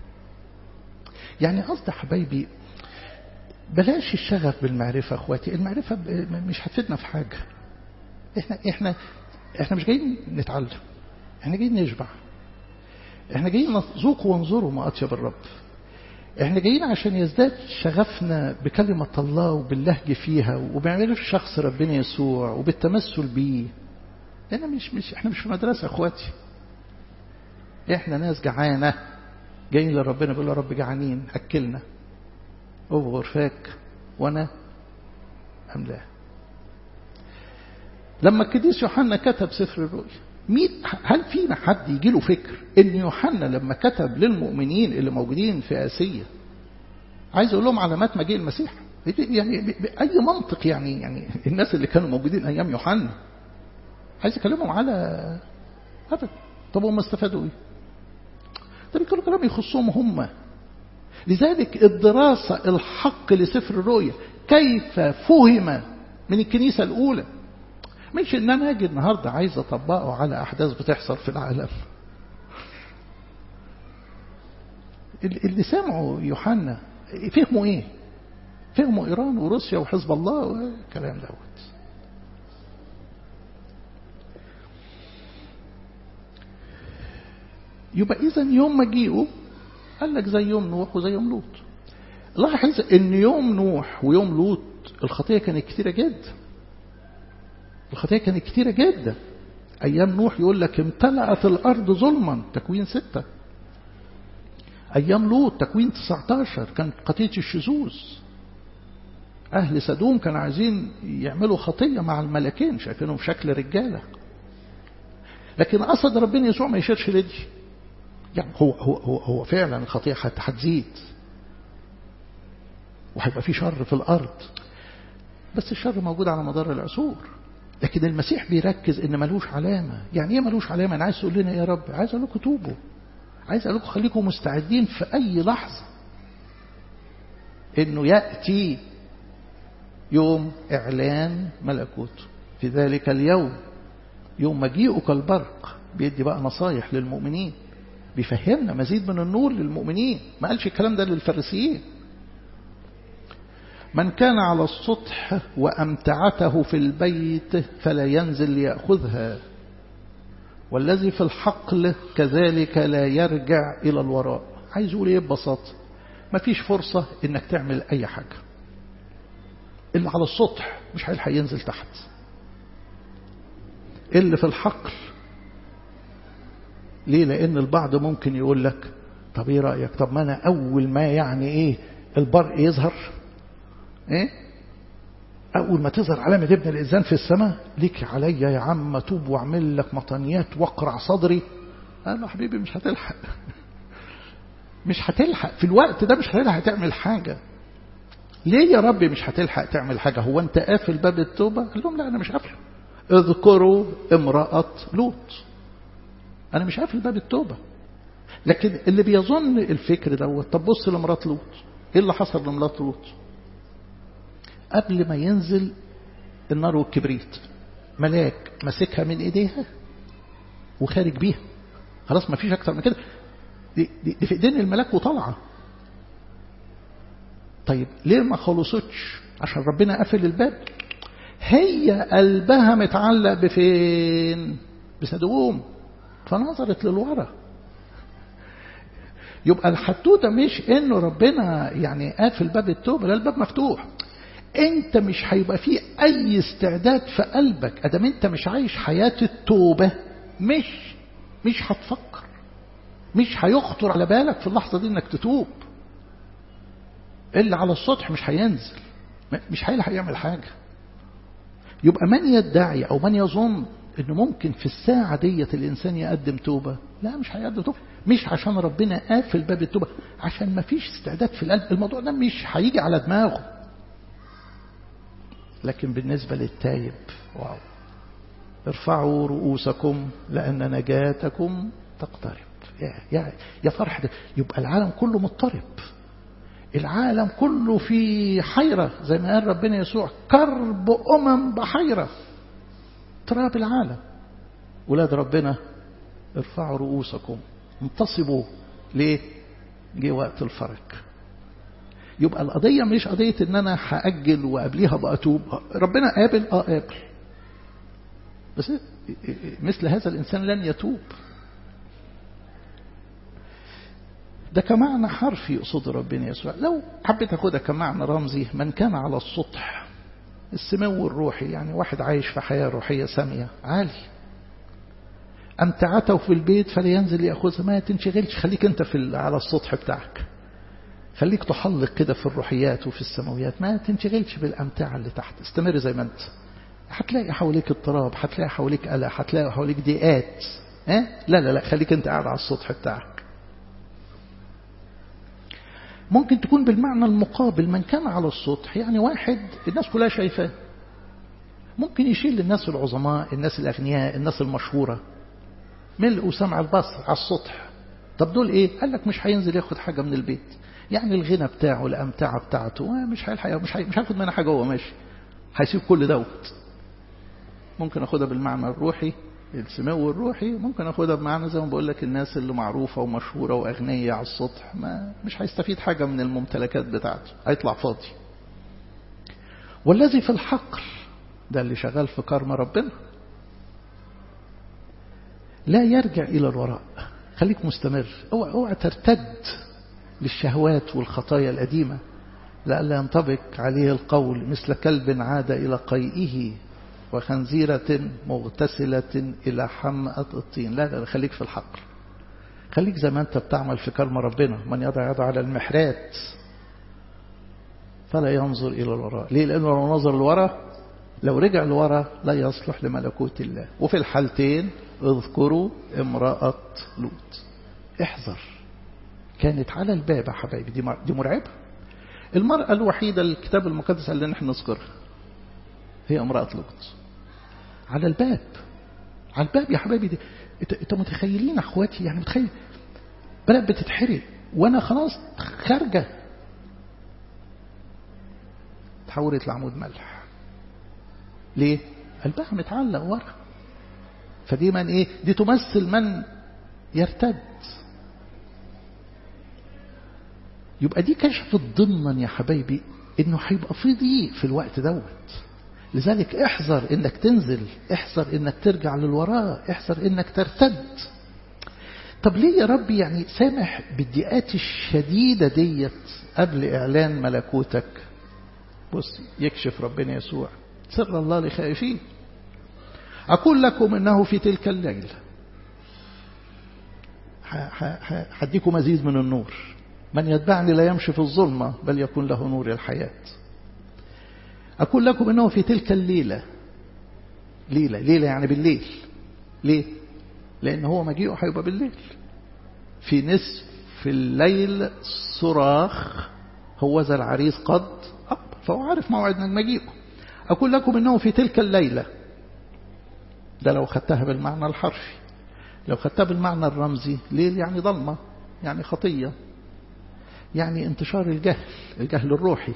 يعني قصدي حبايبي بلاش الشغف بالمعرفة اخواتي المعرفة مش هتفيدنا في حاجة احنا احنا احنا مش جايين نتعلم احنا جايين نشبع احنا جايين نذوق وانظروا ما اطيب الرب احنا جايين عشان يزداد شغفنا بكلمة الله وباللهج فيها وبمعرفة شخص ربنا يسوع وبالتمثل بيه احنا مش مش احنا مش في مدرسة اخواتي احنا ناس جعانة جايين لربنا بيقول يا رب جعانين اكلنا أبو غرفاك وأنا أملاه لما القديس يوحنا كتب سفر الرؤيا مين هل فينا حد يجي له فكر ان يوحنا لما كتب للمؤمنين اللي موجودين في اسيا عايز اقول لهم علامات مجيء المسيح يعني باي منطق يعني يعني الناس اللي كانوا موجودين ايام يوحنا عايز اكلمهم على ابدا طب هم استفادوا ايه؟ ده بيقولوا كلام يخصهم هم لذلك الدراسة الحق لسفر الرؤيا كيف فهم من الكنيسة الأولى مش ان انا اجي النهاردة عايز اطبقه على احداث بتحصل في العالم اللي سمعوا يوحنا فهموا ايه فهموا ايران وروسيا وحزب الله والكلام دوت يبقى اذا يوم مجيئه قال لك زي يوم نوح وزي يوم لوط لاحظ ان يوم نوح ويوم لوط الخطيه كانت كتيره جدا الخطيه كانت كتيره جدا ايام نوح يقول لك امتلأت الارض ظلما تكوين ستة ايام لوط تكوين 19 كانت خطيه الشذوذ اهل سدوم كانوا عايزين يعملوا خطيه مع الملكين شايفينهم شكل رجاله لكن قصد ربنا يسوع ما يشيرش لدي يعني هو هو هو, هو فعلا الخطيئة هتزيد وهيبقى في شر في الأرض بس الشر موجود على مدار العصور لكن المسيح بيركز ان ملوش علامة يعني ايه ملوش علامة انا عايز تقول لنا يا رب عايز اقول لكم توبوا عايز اقول لكم خليكم مستعدين في اي لحظة انه يأتي يوم اعلان ملكوته في ذلك اليوم يوم مجيئه كالبرق بيدي بقى نصايح للمؤمنين بيفهمنا مزيد من النور للمؤمنين ما قالش الكلام ده للفريسيين من كان على السطح وأمتعته في البيت فلا ينزل ليأخذها والذي في الحقل كذلك لا يرجع إلى الوراء عايز يقول إيه ببساطة ما فيش فرصة إنك تعمل أي حاجة اللي على السطح مش هيلحق ينزل تحت اللي في الحقل ليه لأن البعض ممكن يقول لك طب ايه رأيك طب ما أنا أول ما يعني إيه البرق يظهر ايه اول ما تظهر علامة ابن الانسان في السماء ليك عليا يا عم توب واعمل لك مطنيات واقرع صدري قال له حبيبي مش هتلحق مش هتلحق في الوقت ده مش هتلحق تعمل حاجة ليه يا ربي مش هتلحق تعمل حاجة هو انت قافل باب التوبة قال لهم لا انا مش قافل اذكروا امرأة لوط انا مش قافل باب التوبة لكن اللي بيظن الفكر دوت طب بص لمرأة لوط ايه اللي حصل لمرأة لوط قبل ما ينزل النار والكبريت ملاك مسكها من ايديها وخارج بيها خلاص ما فيش اكتر من كده دي, دي, دي في ايدين الملاك وطالعه طيب ليه ما خلصتش عشان ربنا قفل الباب هي قلبها متعلق بفين بسدوم فنظرت للورا يبقى الحدوته مش انه ربنا يعني قافل باب التوبه لا الباب مفتوح انت مش هيبقى فيه اي استعداد في قلبك ادام انت مش عايش حياة التوبة مش مش هتفكر مش هيخطر على بالك في اللحظة دي انك تتوب اللي على السطح مش هينزل مش هيلحق يعمل حاجة يبقى من يدعي او من يظن انه ممكن في الساعة ديت الانسان يقدم توبة لا مش هيقدم توبة مش عشان ربنا قافل باب التوبة عشان ما فيش استعداد في القلب الموضوع ده مش هيجي على دماغه لكن بالنسبة للتايب واو ارفعوا رؤوسكم لأن نجاتكم تقترب يا, يا, يا فرح ده يبقى العالم كله مضطرب العالم كله في حيرة زي ما قال ربنا يسوع كرب أمم بحيرة اضطراب العالم ولاد ربنا ارفعوا رؤوسكم انتصبوا ليه جه وقت الفرج يبقى القضية مش قضية ان انا هأجل وقبليها بقى اتوب ربنا قابل اه قابل بس مثل هذا الانسان لن يتوب ده كمعنى حرفي يقصد ربنا يسوع لو حبيت اخدها كمعنى رمزي من كان على السطح السمو الروحي يعني واحد عايش في حياة روحية سامية عالي أمتعته في البيت فلينزل يأخذها ما تنشغلش خليك أنت في على السطح بتاعك خليك تحلق كده في الروحيات وفي السماويات ما تنشغلش بالأمتعة اللي تحت استمر زي ما أنت هتلاقي حواليك اضطراب هتلاقي حواليك قلق هتلاقي حواليك ضيقات اه؟ لا لا لا خليك أنت قاعد على السطح بتاعك ممكن تكون بالمعنى المقابل من كان على السطح يعني واحد الناس كلها شايفاه ممكن يشيل الناس العظماء الناس الأغنياء الناس المشهورة ملء وسمع البصر على السطح طب دول ايه قال لك مش هينزل ياخد حاجة من البيت يعني الغنى بتاعه الأمتعة بتاعته مش هيلحق مش مش هياخد منها حاجة هو ماشي هيسيب كل دوت ممكن اخدها بالمعنى الروحي السمو الروحي ممكن اخدها بمعنى زي ما بقول لك الناس اللي معروفة ومشهورة وأغنية على السطح ما مش هيستفيد حاجة من الممتلكات بتاعته هيطلع فاضي والذي في الحقل ده اللي شغال في كرم ربنا لا يرجع إلى الوراء خليك مستمر اوعى اوعى ترتد للشهوات والخطايا القديمة لئلا ينطبق عليه القول مثل كلب عاد إلى قيئه وخنزيرة مغتسلة إلى حمأة الطين لا لا خليك في الحقل خليك زي ما أنت بتعمل في كرم ربنا من يضع يضع على المحرات فلا ينظر إلى الوراء ليه لأنه لو نظر للوراء لو رجع لورا لا يصلح لملكوت الله وفي الحالتين اذكروا امرأة لوط احذر كانت على الباب يا حبايبي دي دي مرعبة المرأة الوحيدة الكتاب المقدس قال لنا احنا نذكرها هي امرأة لوط على الباب على الباب يا حبايبي دي انت متخيلين اخواتي يعني متخيل بلد بتتحرق وانا خلاص خارجه تحولت لعمود ملح ليه قلبها متعلق ورا فدي من ايه دي تمثل من يرتد يبقى دي كشفت ضمنا يا حبايبي انه هيبقى في ضيق في الوقت دوت لذلك احذر انك تنزل احذر انك ترجع للوراء احذر انك ترتد طب ليه يا رب يعني سامح بالضيقات الشديدة ديت قبل اعلان ملكوتك بص يكشف ربنا يسوع سر الله لخائفين أقول لكم إنه في تلك الليلة هديكم مزيد من النور من يتبعني لا يمشي في الظلمة بل يكون له نور الحياة أقول لكم إنه في تلك الليلة ليلة ليلة يعني بالليل ليه لأن هو مجيئه هيبقى بالليل في نصف الليل صراخ هو ذا العريس قد أقبل فهو عارف موعد مجيئه أقول لكم إنه في تلك الليلة ده لو خدتها بالمعنى الحرفي لو خدتها بالمعنى الرمزي ليل يعني ضلمة يعني خطية يعني انتشار الجهل الجهل الروحي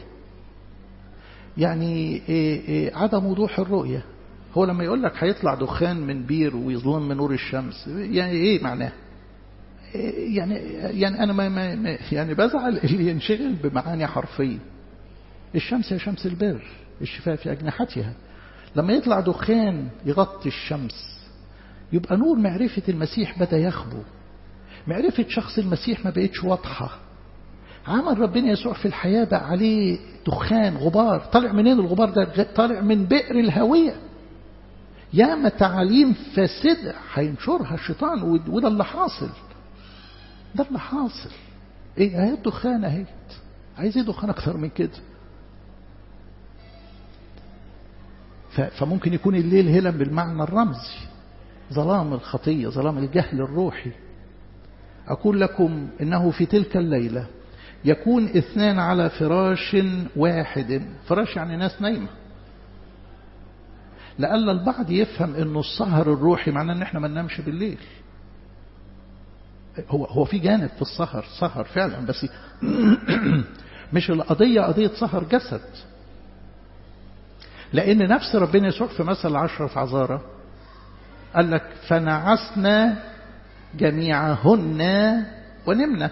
يعني إيه إيه عدم وضوح الرؤية هو لما يقول لك هيطلع دخان من بير ويظلم من نور الشمس يعني ايه معناه إيه يعني يعني انا ما, ما يعني بزعل اللي ينشغل بمعاني حرفيه الشمس هي شمس البر الشفاء في اجنحتها لما يطلع دخان يغطي الشمس يبقى نور معرفة المسيح بدأ يخبو معرفة شخص المسيح ما بقتش واضحة عمل ربنا يسوع في الحياة بقى عليه دخان غبار طالع منين الغبار ده طالع من بئر الهوية ياما تعاليم فاسدة هينشرها الشيطان وده اللي حاصل ده اللي حاصل ايه اهي الدخان اهيت عايز ايه دخان اكتر من كده فممكن يكون الليل هنا بالمعنى الرمزي ظلام الخطية ظلام الجهل الروحي أقول لكم إنه في تلك الليلة يكون اثنان على فراش واحد فراش يعني ناس نايمة لألا البعض يفهم أنه السهر الروحي معناه أن احنا ما ننامش بالليل هو هو في جانب في السهر سهر فعلا بس مش القضية قضية سهر جسد لأن نفس ربنا يسوع في مثل عشرة عذارة قال لك فنعسنا جميعهن ونمنا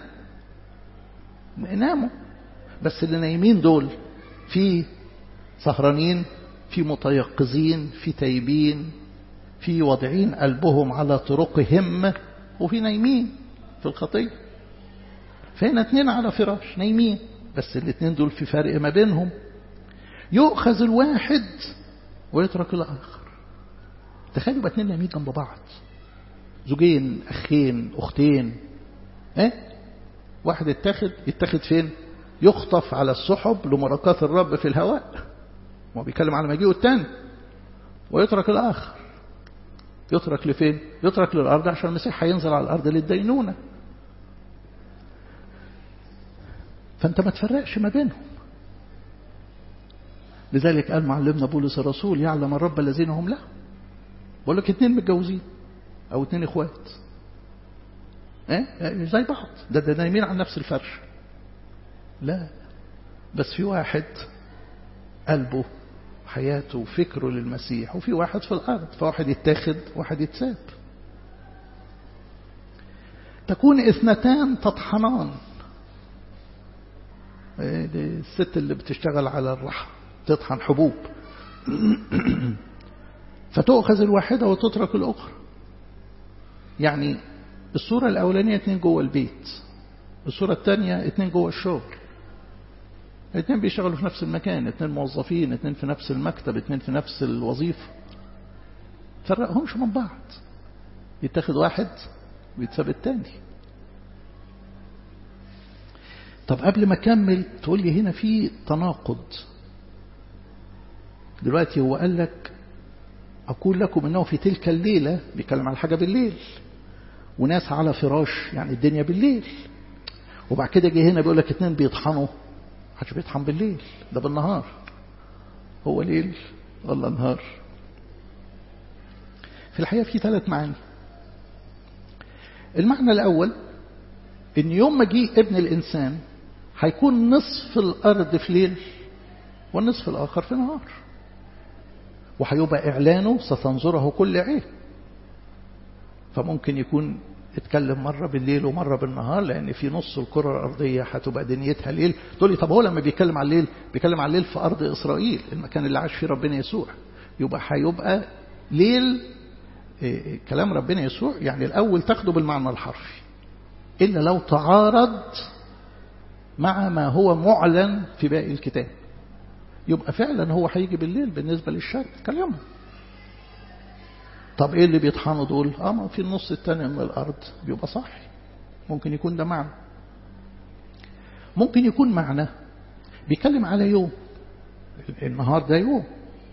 ناموا بس اللي نايمين دول في سهرانين في متيقظين في تايبين في واضعين قلبهم على طرقهم وفي نايمين في الخطية فهنا اتنين على فراش نايمين بس الاتنين دول في فرق ما بينهم يؤخذ الواحد ويترك الآخر تخيلوا يبقى اتنين نايمين جنب بعض زوجين أخين أختين ايه واحد يتاخد يتاخد فين يخطف على السحب لمراقات الرب في الهواء ما بيتكلم على مجيئه التاني ويترك الآخر يترك لفين يترك للأرض عشان المسيح هينزل على الأرض للدينونة فأنت ما تفرقش ما بينهم لذلك قال معلمنا بولس الرسول يعلم الرب الذين هم له بقول لك اتنين متجوزين او اتنين اخوات ايه زي بعض ده ده نايمين على نفس الفرش لا بس في واحد قلبه حياته وفكره للمسيح وفي واحد في الارض فواحد يتاخد واحد يتساب تكون اثنتان تطحنان الست اللي بتشتغل على الرحم تطحن حبوب فتؤخذ الواحدة وتترك الأخرى يعني الصورة الأولانية اتنين جوه البيت الصورة الثانية اتنين جوه الشغل اتنين بيشتغلوا في نفس المكان اتنين موظفين اتنين في نفس المكتب اتنين في نفس الوظيفة فرقهمش من بعض يتاخد واحد ويتساب التاني طب قبل ما اكمل تقول لي هنا في تناقض دلوقتي هو قال لك أقول لكم أنه في تلك الليلة بيتكلم على حاجة بالليل وناس على فراش يعني الدنيا بالليل وبعد كده جه هنا بيقول لك اتنين بيطحنوا محدش بيطحن بالليل ده بالنهار هو ليل ولا نهار في الحقيقة في ثلاث معاني المعنى الأول إن يوم ما جه ابن الإنسان هيكون نصف الأرض في ليل والنصف الآخر في نهار وهيبقى إعلانه ستنظره كل عين فممكن يكون اتكلم مرة بالليل ومرة بالنهار لأن في نص الكرة الأرضية هتبقى دنيتها ليل تقول لي طب هو لما بيتكلم على الليل بيتكلم على الليل في أرض إسرائيل المكان اللي عاش فيه ربنا يسوع يبقى هيبقى ليل إيه كلام ربنا يسوع يعني الأول تاخده بالمعنى الحرفي إلا لو تعارض مع ما هو معلن في باقي الكتاب يبقى فعلا هو هيجي بالليل بالنسبة للشرق كلامه طب ايه اللي بيطحنوا دول اه ما في النص التاني من الارض بيبقى صح ممكن يكون ده معنى ممكن يكون معنى بيتكلم على يوم النهار ده يوم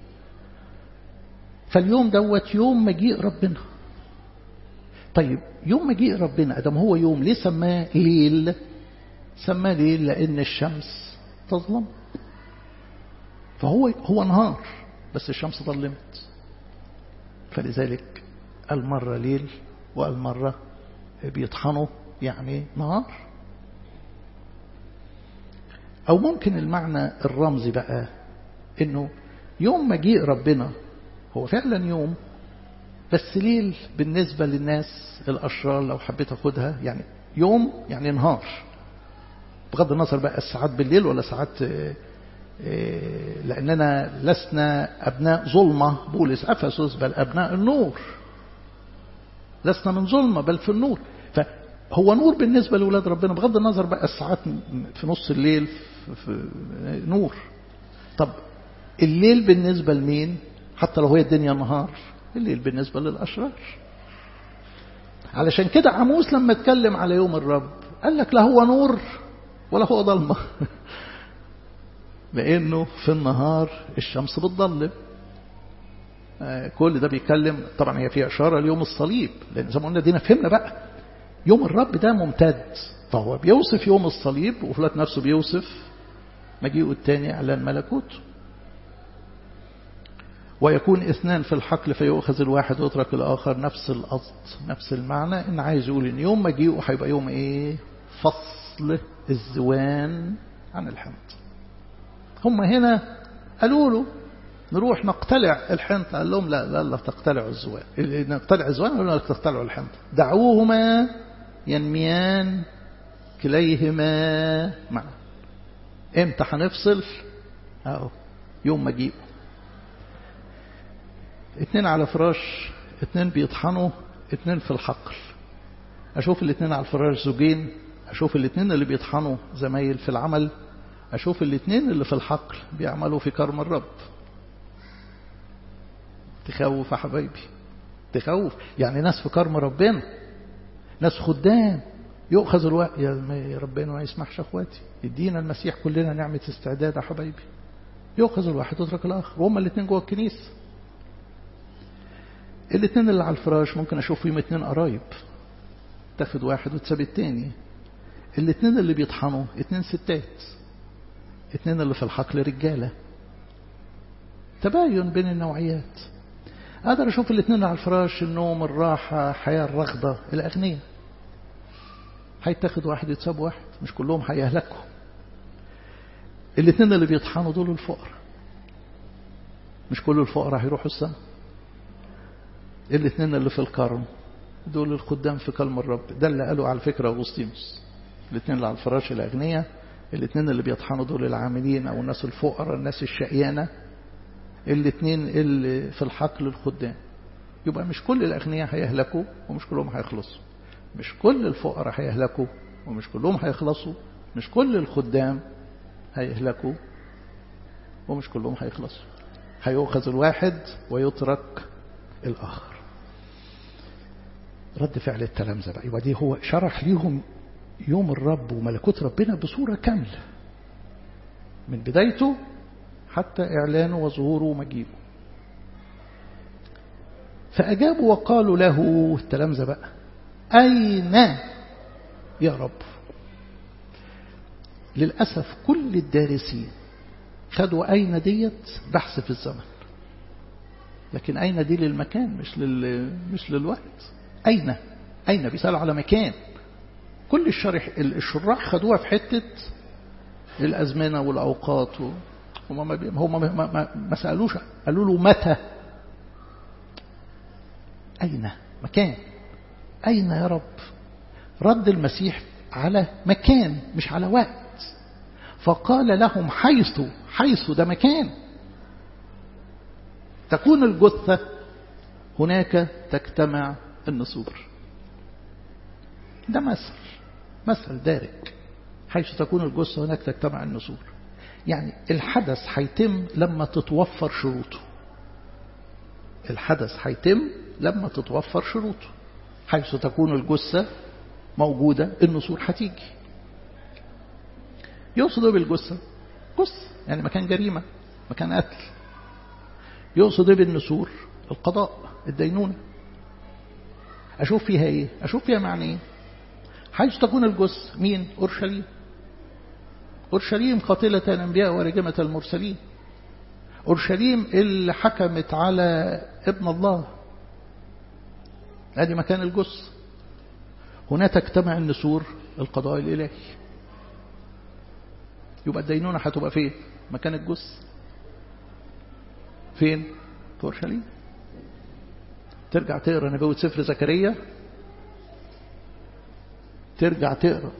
فاليوم دوت يوم مجيء ربنا طيب يوم مجيء ربنا ادم هو يوم ليه سماه ليل سماه ليل لان الشمس تظلم فهو هو نهار بس الشمس ظلمت فلذلك المرة ليل والمرة بيطحنوا يعني نهار أو ممكن المعنى الرمزي بقى إنه يوم مجيء ربنا هو فعلا يوم بس ليل بالنسبة للناس الأشرار لو حبيت أخدها يعني يوم يعني نهار بغض النظر بقى الساعات بالليل ولا ساعات لأننا لسنا أبناء ظلمة بولس أفسس بل أبناء النور لسنا من ظلمة بل في النور فهو نور بالنسبة لأولاد ربنا بغض النظر بقى الساعات في نص الليل في نور طب الليل بالنسبة لمين حتى لو هي الدنيا نهار الليل بالنسبة للأشرار علشان كده عموس لما اتكلم على يوم الرب قال لك لا هو نور ولا هو ضلمه لأنه في النهار الشمس بتضلم كل ده بيتكلم طبعا هي فيها إشارة ليوم الصليب لأن زي ما قلنا دينا فهمنا بقى يوم الرب ده ممتد فهو بيوصف يوم الصليب وفي الوقت نفسه بيوصف مجيئه الثاني إعلان ملكوت ويكون اثنان في الحقل فيؤخذ الواحد ويترك الآخر نفس القصد نفس المعنى إن عايز يقول إن يوم مجيئه هيبقى يوم إيه فصل الزوان عن الحمد هم هنا قالوا له نروح نقتلع الحنطة قال لهم لا لا لا تقتلعوا الزوان نقتلع الزوان ولا تقتلعوا الحنطة دعوهما ينميان كليهما معا امتى هنفصل اهو يوم مجيئه اتنين على فراش اتنين بيطحنوا اتنين في الحقل اشوف الاتنين على الفراش زوجين اشوف الاتنين اللي بيطحنوا زمايل في العمل أشوف الاثنين اللي في الحقل بيعملوا في كرم الرب تخوف يا حبايبي تخوف يعني ناس في كرم ربنا ناس خدام يؤخذ الوقت يا ربنا ما يسمحش اخواتي يدينا المسيح كلنا نعمة استعداد يا حبايبي يؤخذ الواحد ويترك الآخر وهم الاثنين جوه الكنيسة الاثنين اللي على الفراش ممكن أشوف فيهم اثنين قرايب تاخد واحد وتساب التاني الاثنين اللي بيطحنوا اثنين ستات اثنين اللي في الحقل رجالة تباين بين النوعيات أقدر أشوف الاثنين على الفراش النوم الراحة حياة الرغدة الأغنياء هيتاخد واحد يتساب واحد مش كلهم هيهلكوا الاثنين اللي بيطحنوا دول الفقراء مش كل الفقراء هيروحوا السماء الاثنين اللي في الكرم دول الخدام في كلم الرب ده اللي قالوا على فكرة أغسطينوس الاثنين اللي على الفراش الأغنياء الاثنين اللي بيطحنوا دول العاملين أو الناس الفقراء الناس الشقيانة الاثنين اللي في الحقل الخدام يبقى مش كل الأغنياء هيهلكوا ومش كلهم هيخلصوا مش كل الفقراء هيهلكوا ومش كلهم هيخلصوا مش كل الخدام هيهلكوا ومش كلهم هيخلصوا هيؤخذ الواحد ويترك الآخر رد فعل التلامذة بقى يبقى دي هو شرح ليهم يوم الرب وملكوت ربنا بصورة كاملة من بدايته حتى إعلانه وظهوره ومجيئه فأجابوا وقالوا له التلامذة بقى أين يا رب للأسف كل الدارسين خدوا أين ديت بحث في الزمن لكن أين دي للمكان مش لل... مش للوقت أين أين بيسألوا على مكان كل الشرح الشراح خدوها في حتة الأزمنة والأوقات و... هم ما, بي... هم ما... ما... ما سألوش قالوا له متى أين مكان أين يا رب رد المسيح على مكان مش على وقت فقال لهم حيث حيث ده مكان تكون الجثة هناك تجتمع النسور ده مثل مثل دارج حيث تكون الجثة هناك تجتمع النسور يعني الحدث هيتم لما تتوفر شروطه الحدث هيتم لما تتوفر شروطه حيث تكون الجثة موجودة النسور هتيجي يقصد بالجثة جثة يعني مكان جريمة مكان قتل يقصد بالنسور القضاء الدينونة أشوف فيها إيه أشوف فيها معنى إيه حيث تكون الجثة مين أورشليم أورشليم قاتلة الأنبياء ورجمة المرسلين أورشليم اللي حكمت على ابن الله ادي مكان الجثة هنا تجتمع النسور القضاء الإلهي يبقى الدينونة هتبقى فين مكان الجثة فين في أورشليم ترجع تقرا نبوة سفر زكريا ترجع تقرا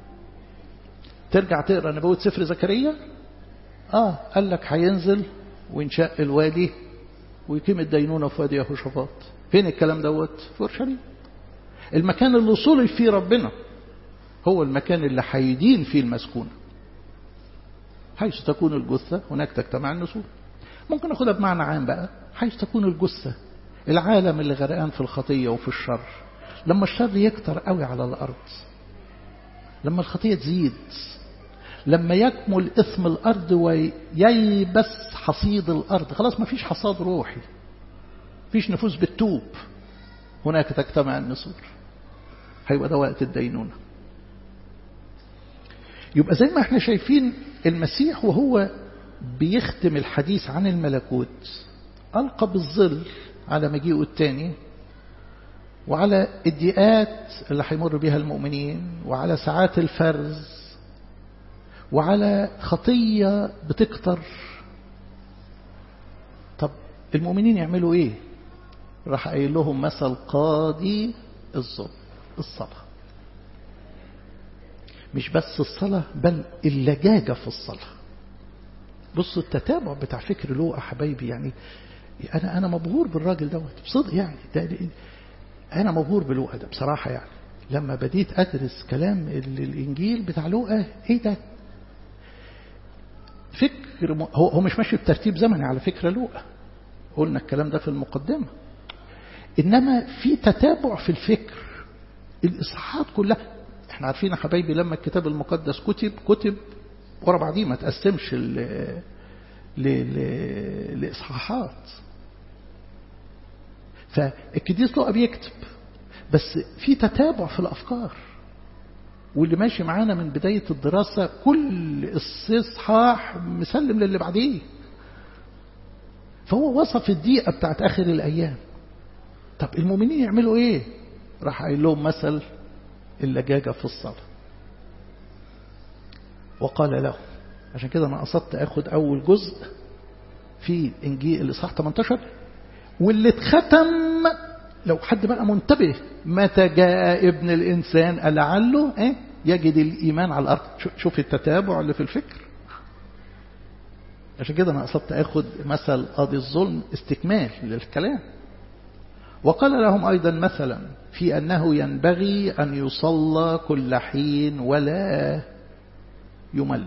ترجع تقرا نبوة سفر زكريا اه قال لك هينزل وينشق الوادي ويقيم الدينونة في وادي يهوشافاط فين الكلام دوت في أورشليم المكان اللي صلي فيه ربنا هو المكان اللي هيدين فيه المسكونة حيث تكون الجثة هناك تجتمع النسور ممكن ناخدها بمعنى عام بقى حيث تكون الجثة العالم اللي غرقان في الخطية وفي الشر لما الشر يكتر قوي على الأرض لما الخطية تزيد لما يكمل إثم الأرض وييبس حصيد الأرض خلاص ما فيش حصاد روحي فيش نفوس بتتوب هناك تجتمع النسور هيبقى ده وقت الدينونة يبقى زي ما احنا شايفين المسيح وهو بيختم الحديث عن الملكوت ألقى بالظل على مجيئه الثاني وعلى الضيقات اللي هيمر بها المؤمنين وعلى ساعات الفرز وعلى خطية بتكتر طب المؤمنين يعملوا ايه راح قايل لهم مثل قاضي الظلم الصلاة مش بس الصلاة بل اللجاجة في الصلاة بصوا التتابع بتاع فكر لوقا حبايبي يعني أنا أنا مبهور بالراجل دوت بصدق يعني ده أنا مبهور بلوقا ده بصراحة يعني لما بديت أدرس كلام الإنجيل بتاع لوقا إيه ده فكر م... هو هو مش ماشي بترتيب زمني على فكرة لوقا قلنا الكلام ده في المقدمة إنما في تتابع في الفكر الإصحاحات كلها احنا عارفين يا حبايبي لما الكتاب المقدس كتب كتب ورا بعضيه ما تقسمش ل... ل... ل... لإصحاحات فالكديس لقى بيكتب بس في تتابع في الأفكار واللي ماشي معانا من بداية الدراسة كل إصحاح مسلم للي بعديه فهو وصف الدقيقة بتاعت آخر الأيام طب المؤمنين يعملوا إيه راح قايل لهم مثل اللجاجة في الصلاة وقال له عشان كده أنا قصدت أخد أول جزء في إنجيل الإصحاح 18 واللي اتختم لو حد بقى منتبه متى جاء ابن الإنسان لعله إيه يجد الإيمان على الأرض شوف التتابع اللي في الفكر عشان كده أنا قصدت أخد مثل قاضي الظلم استكمال للكلام وقال لهم أيضا مثلا في أنه ينبغي أن يصلى كل حين ولا يمل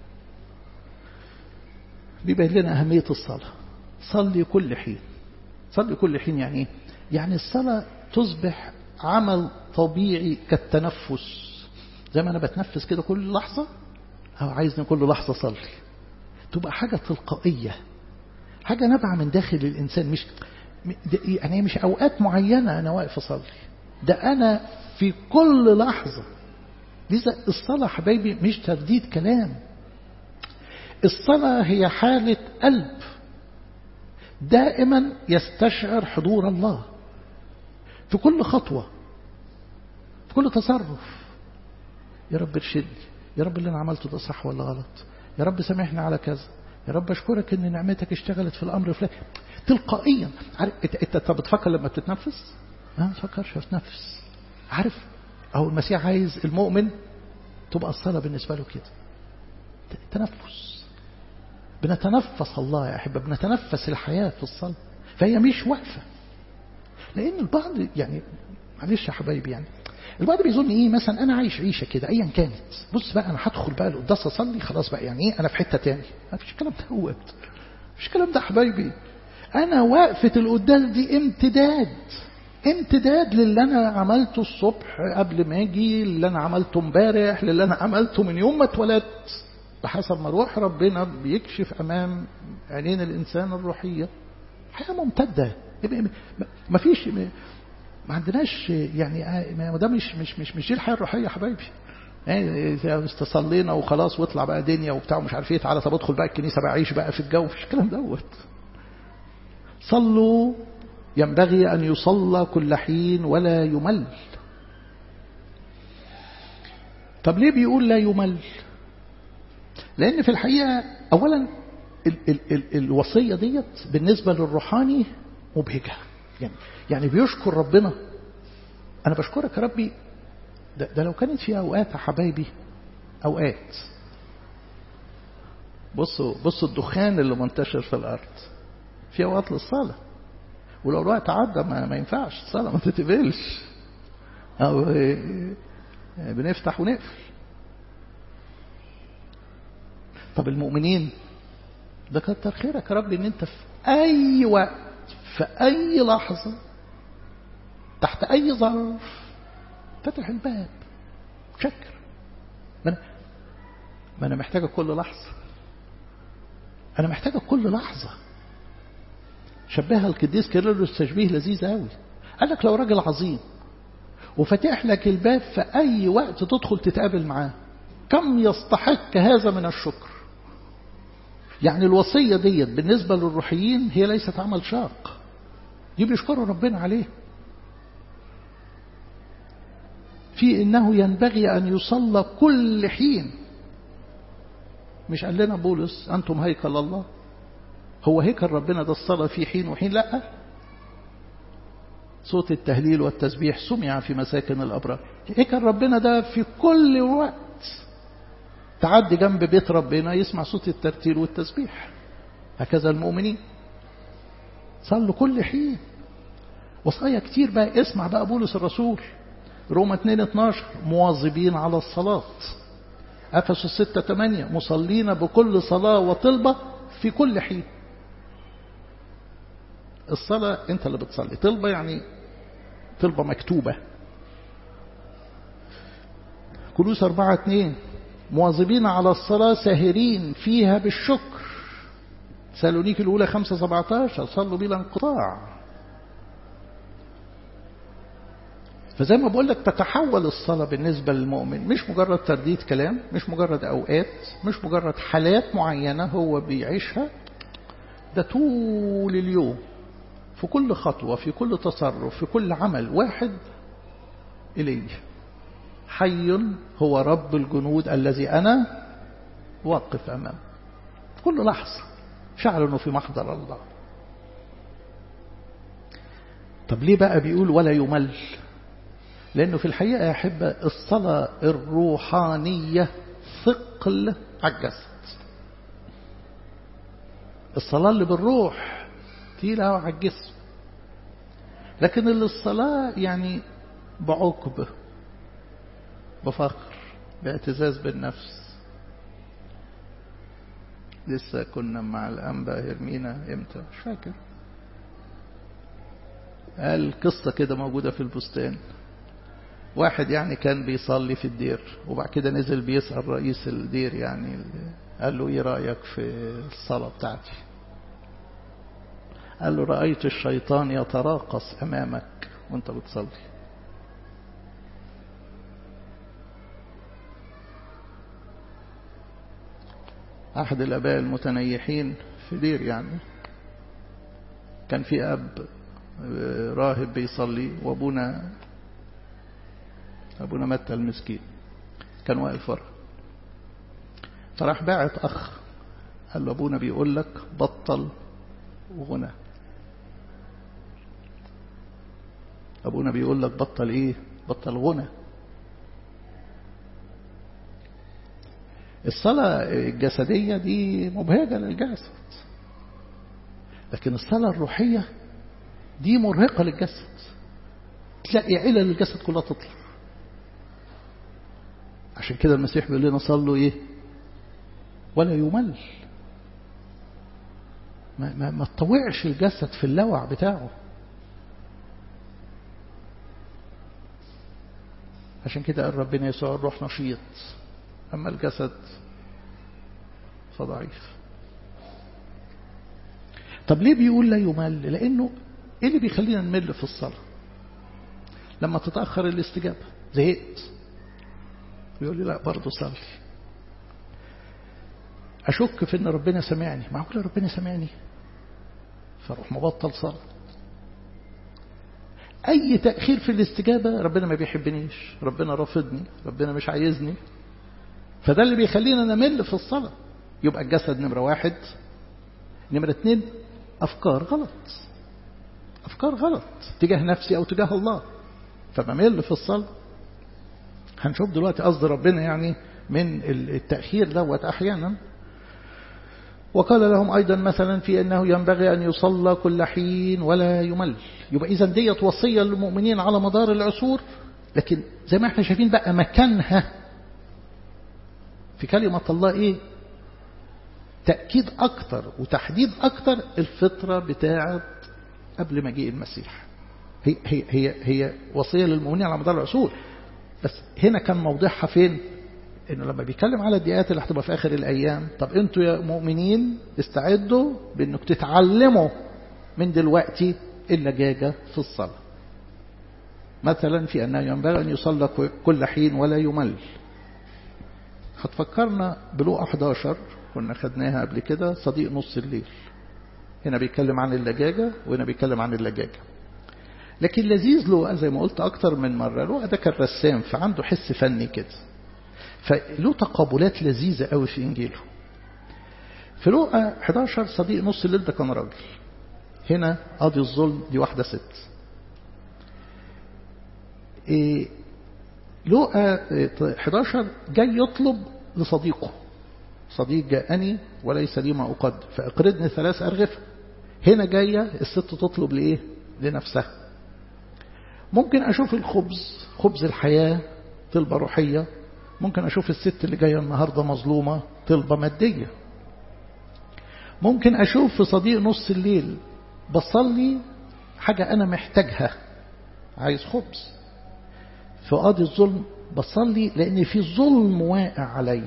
بيبين لنا أهمية الصلاة صلي كل حين صلي كل حين يعني يعني الصلاة تصبح عمل طبيعي كالتنفس زي ما أنا بتنفس كده كل لحظة أو عايزني كل لحظة صلي تبقى حاجة تلقائية حاجة نابعة من داخل الإنسان مش يعني مش أوقات معينة أنا واقف أصلي ده أنا في كل لحظة لذا الصلاة حبايبي مش ترديد كلام الصلاة هي حالة قلب دائما يستشعر حضور الله في كل خطوة في كل تصرف يا رب ارشدني يا رب اللي انا عملته ده صح ولا غلط يا رب سامحني على كذا يا رب اشكرك ان نعمتك اشتغلت في الامر الفلاني تلقائيا عارف انت انت بتفكر لما بتتنفس ها ما تفكرش تتنفس عارف او المسيح عايز المؤمن تبقى الصلاه بالنسبه له كده تنفس بنتنفس الله يا احبه بنتنفس الحياه في الصلاه فهي مش واقفه لان البعض يعني معلش يا حبايبي يعني البعض بيظن ايه مثلا انا عايش عيشه كده ايا كانت بص بقى انا هدخل بقى القداس اصلي خلاص بقى يعني ايه انا في حته تاني ما فيش الكلام ده هو مفيش الكلام ده حبايبي انا وقفه القداس دي امتداد امتداد للي انا عملته الصبح قبل ما اجي اللي انا عملته امبارح للي انا عملته من يوم ما اتولدت بحسب ما روح ربنا بيكشف امام عينين الانسان الروحيه حياه ممتده ما فيش ما عندناش يعني ما ده مش مش مش مش دي الحياه الروحيه يا حبايبي يعني استصلينا وخلاص واطلع بقى دنيا وبتاع ومش عارف ايه تعالى طب ادخل بقى الكنيسه بقى عيش بقى في الجو مفيش الكلام دوت صلوا ينبغي ان يصلى كل حين ولا يمل طب ليه بيقول لا يمل لان في الحقيقه اولا ال ال ال الوصيه ديت بالنسبه للروحاني مبهجه يعني يعني بيشكر ربنا أنا بشكرك يا ربي ده, ده لو كانت في أوقات يا حبايبي أوقات بصوا بصوا الدخان اللي منتشر في الأرض في أوقات للصلاة ولو الوقت عدى ما, ما ينفعش الصلاة ما تتقبلش أو بنفتح ونقفل طب المؤمنين ده كتر خيرك يا رب ان انت في اي وقت في أي لحظة تحت أي ظرف فتح الباب شكر ما أنا, ما أنا محتاجة كل لحظة أنا محتاجة كل لحظة شبهها القديس كيرلس تشبيه لذيذ قوي قال لك لو راجل عظيم وفتح لك الباب في أي وقت تدخل تتقابل معاه كم يستحق هذا من الشكر يعني الوصية ديت بالنسبة للروحيين هي ليست عمل شاق دي بيشكروا ربنا عليه في انه ينبغي ان يصلى كل حين مش قال لنا بولس انتم هيكل الله هو هيكل ربنا ده الصلاه في حين وحين لا صوت التهليل والتسبيح سمع في مساكن الابرار هيكل ربنا ده في كل وقت تعدي جنب بيت ربنا يسمع صوت الترتيل والتسبيح هكذا المؤمنين صلوا كل حين وصايا كتير بقى اسمع بقى بولس الرسول روما 2 12 مواظبين على الصلاة أفسس 6 8 مصلين بكل صلاة وطلبة في كل حين الصلاة أنت اللي بتصلي طلبة يعني طلبة مكتوبة كلوس 4 2 مواظبين على الصلاة ساهرين فيها بالشكر سالونيك الأولى 5 17 صلوا بلا انقطاع فزي ما بقول لك تتحول الصلاة بالنسبة للمؤمن مش مجرد ترديد كلام مش مجرد أوقات مش مجرد حالات معينة هو بيعيشها ده طول اليوم في كل خطوة في كل تصرف في كل عمل واحد إلي حي هو رب الجنود الذي أنا واقف أمامه كل لحظة شعر أنه في محضر الله طب ليه بقى بيقول ولا يمل لأنه في الحقيقة يا أحبة الصلاة الروحانية ثقل على الجسد الصلاة اللي بالروح تقيلة على الجسم لكن اللي الصلاة يعني بعقب بفخر باعتزاز بالنفس لسه كنا مع الأنبا هرمينا امتى مش فاكر قال قصة كده موجودة في البستان واحد يعني كان بيصلي في الدير وبعد كده نزل بيسأل رئيس الدير يعني قال له ايه رأيك في الصلاة بتاعتي قال له رأيت الشيطان يتراقص أمامك وانت بتصلي أحد الأباء المتنيحين في دير يعني كان في أب راهب بيصلي وأبونا أبونا متى المسكين كان واقف ورا فراح باعت أخ قال له أبونا بيقول لك بطل غنى أبونا بيقول لك بطل إيه بطل غنى الصلاة الجسدية دي مبهجة للجسد لكن الصلاة الروحية دي مرهقة للجسد تلاقي علل الجسد كلها تطلع عشان كده المسيح بيقول لنا صلوا ايه ولا يمل ما, ما, ما تطوعش الجسد في اللوع بتاعه عشان كده قال ربنا يسوع الروح نشيط أما الجسد فضعيف طب ليه بيقول لا يمل لأنه إيه اللي بيخلينا نمل في الصلاة لما تتأخر الاستجابة زهقت يقول لي لا برضه صلي أشك في أن ربنا سمعني معقول ربنا سمعني فاروح مبطل صلاة أي تأخير في الاستجابة ربنا ما بيحبنيش ربنا رافضني ربنا مش عايزني فده اللي بيخلينا نمل في الصلاة يبقى الجسد نمرة واحد نمرة اتنين أفكار غلط أفكار غلط تجاه نفسي أو تجاه الله فبمل في الصلاة هنشوف دلوقتي قصد ربنا يعني من التأخير دوت أحيانا وقال لهم أيضا مثلا في أنه ينبغي أن يصلى كل حين ولا يمل يبقى إذا ديت وصية للمؤمنين على مدار العصور لكن زي ما احنا شايفين بقى مكانها في كلمة الله إيه تأكيد أكتر وتحديد أكتر الفطرة بتاعة قبل مجيء المسيح هي, هي, هي, هي وصية للمؤمنين على مدار العصور بس هنا كان موضعها فين انه لما بيتكلم على الدقات اللي هتبقى في اخر الايام طب انتوا يا مؤمنين استعدوا بانك تتعلموا من دلوقتي اللجاجة في الصلاة مثلا في انه ينبغي ان يصلى كل حين ولا يمل هتفكرنا بلوقا 11 كنا خدناها قبل كده صديق نص الليل هنا بيتكلم عن اللجاجة وهنا بيتكلم عن اللجاجة لكن لذيذ لوقا زي ما قلت أكتر من مرة لوقا ده كان رسام فعنده حس فني كده فله تقابلات لذيذة قوي في إنجيله في لوقا 11 صديق نص الليل ده كان راجل هنا قاضي الظلم دي واحدة ست إيه لوقا 11 جاي يطلب لصديقه صديق جاءني وليس لي ما أقدم فأقرضني ثلاث أرغفة هنا جاية الست تطلب لإيه لنفسها ممكن أشوف الخبز خبز الحياة طلبة روحية ممكن أشوف الست اللي جاية النهاردة مظلومة طلبة مادية ممكن أشوف في صديق نص الليل بصلي حاجة أنا محتاجها عايز خبز في قاضي الظلم بصلي لأن في ظلم واقع علي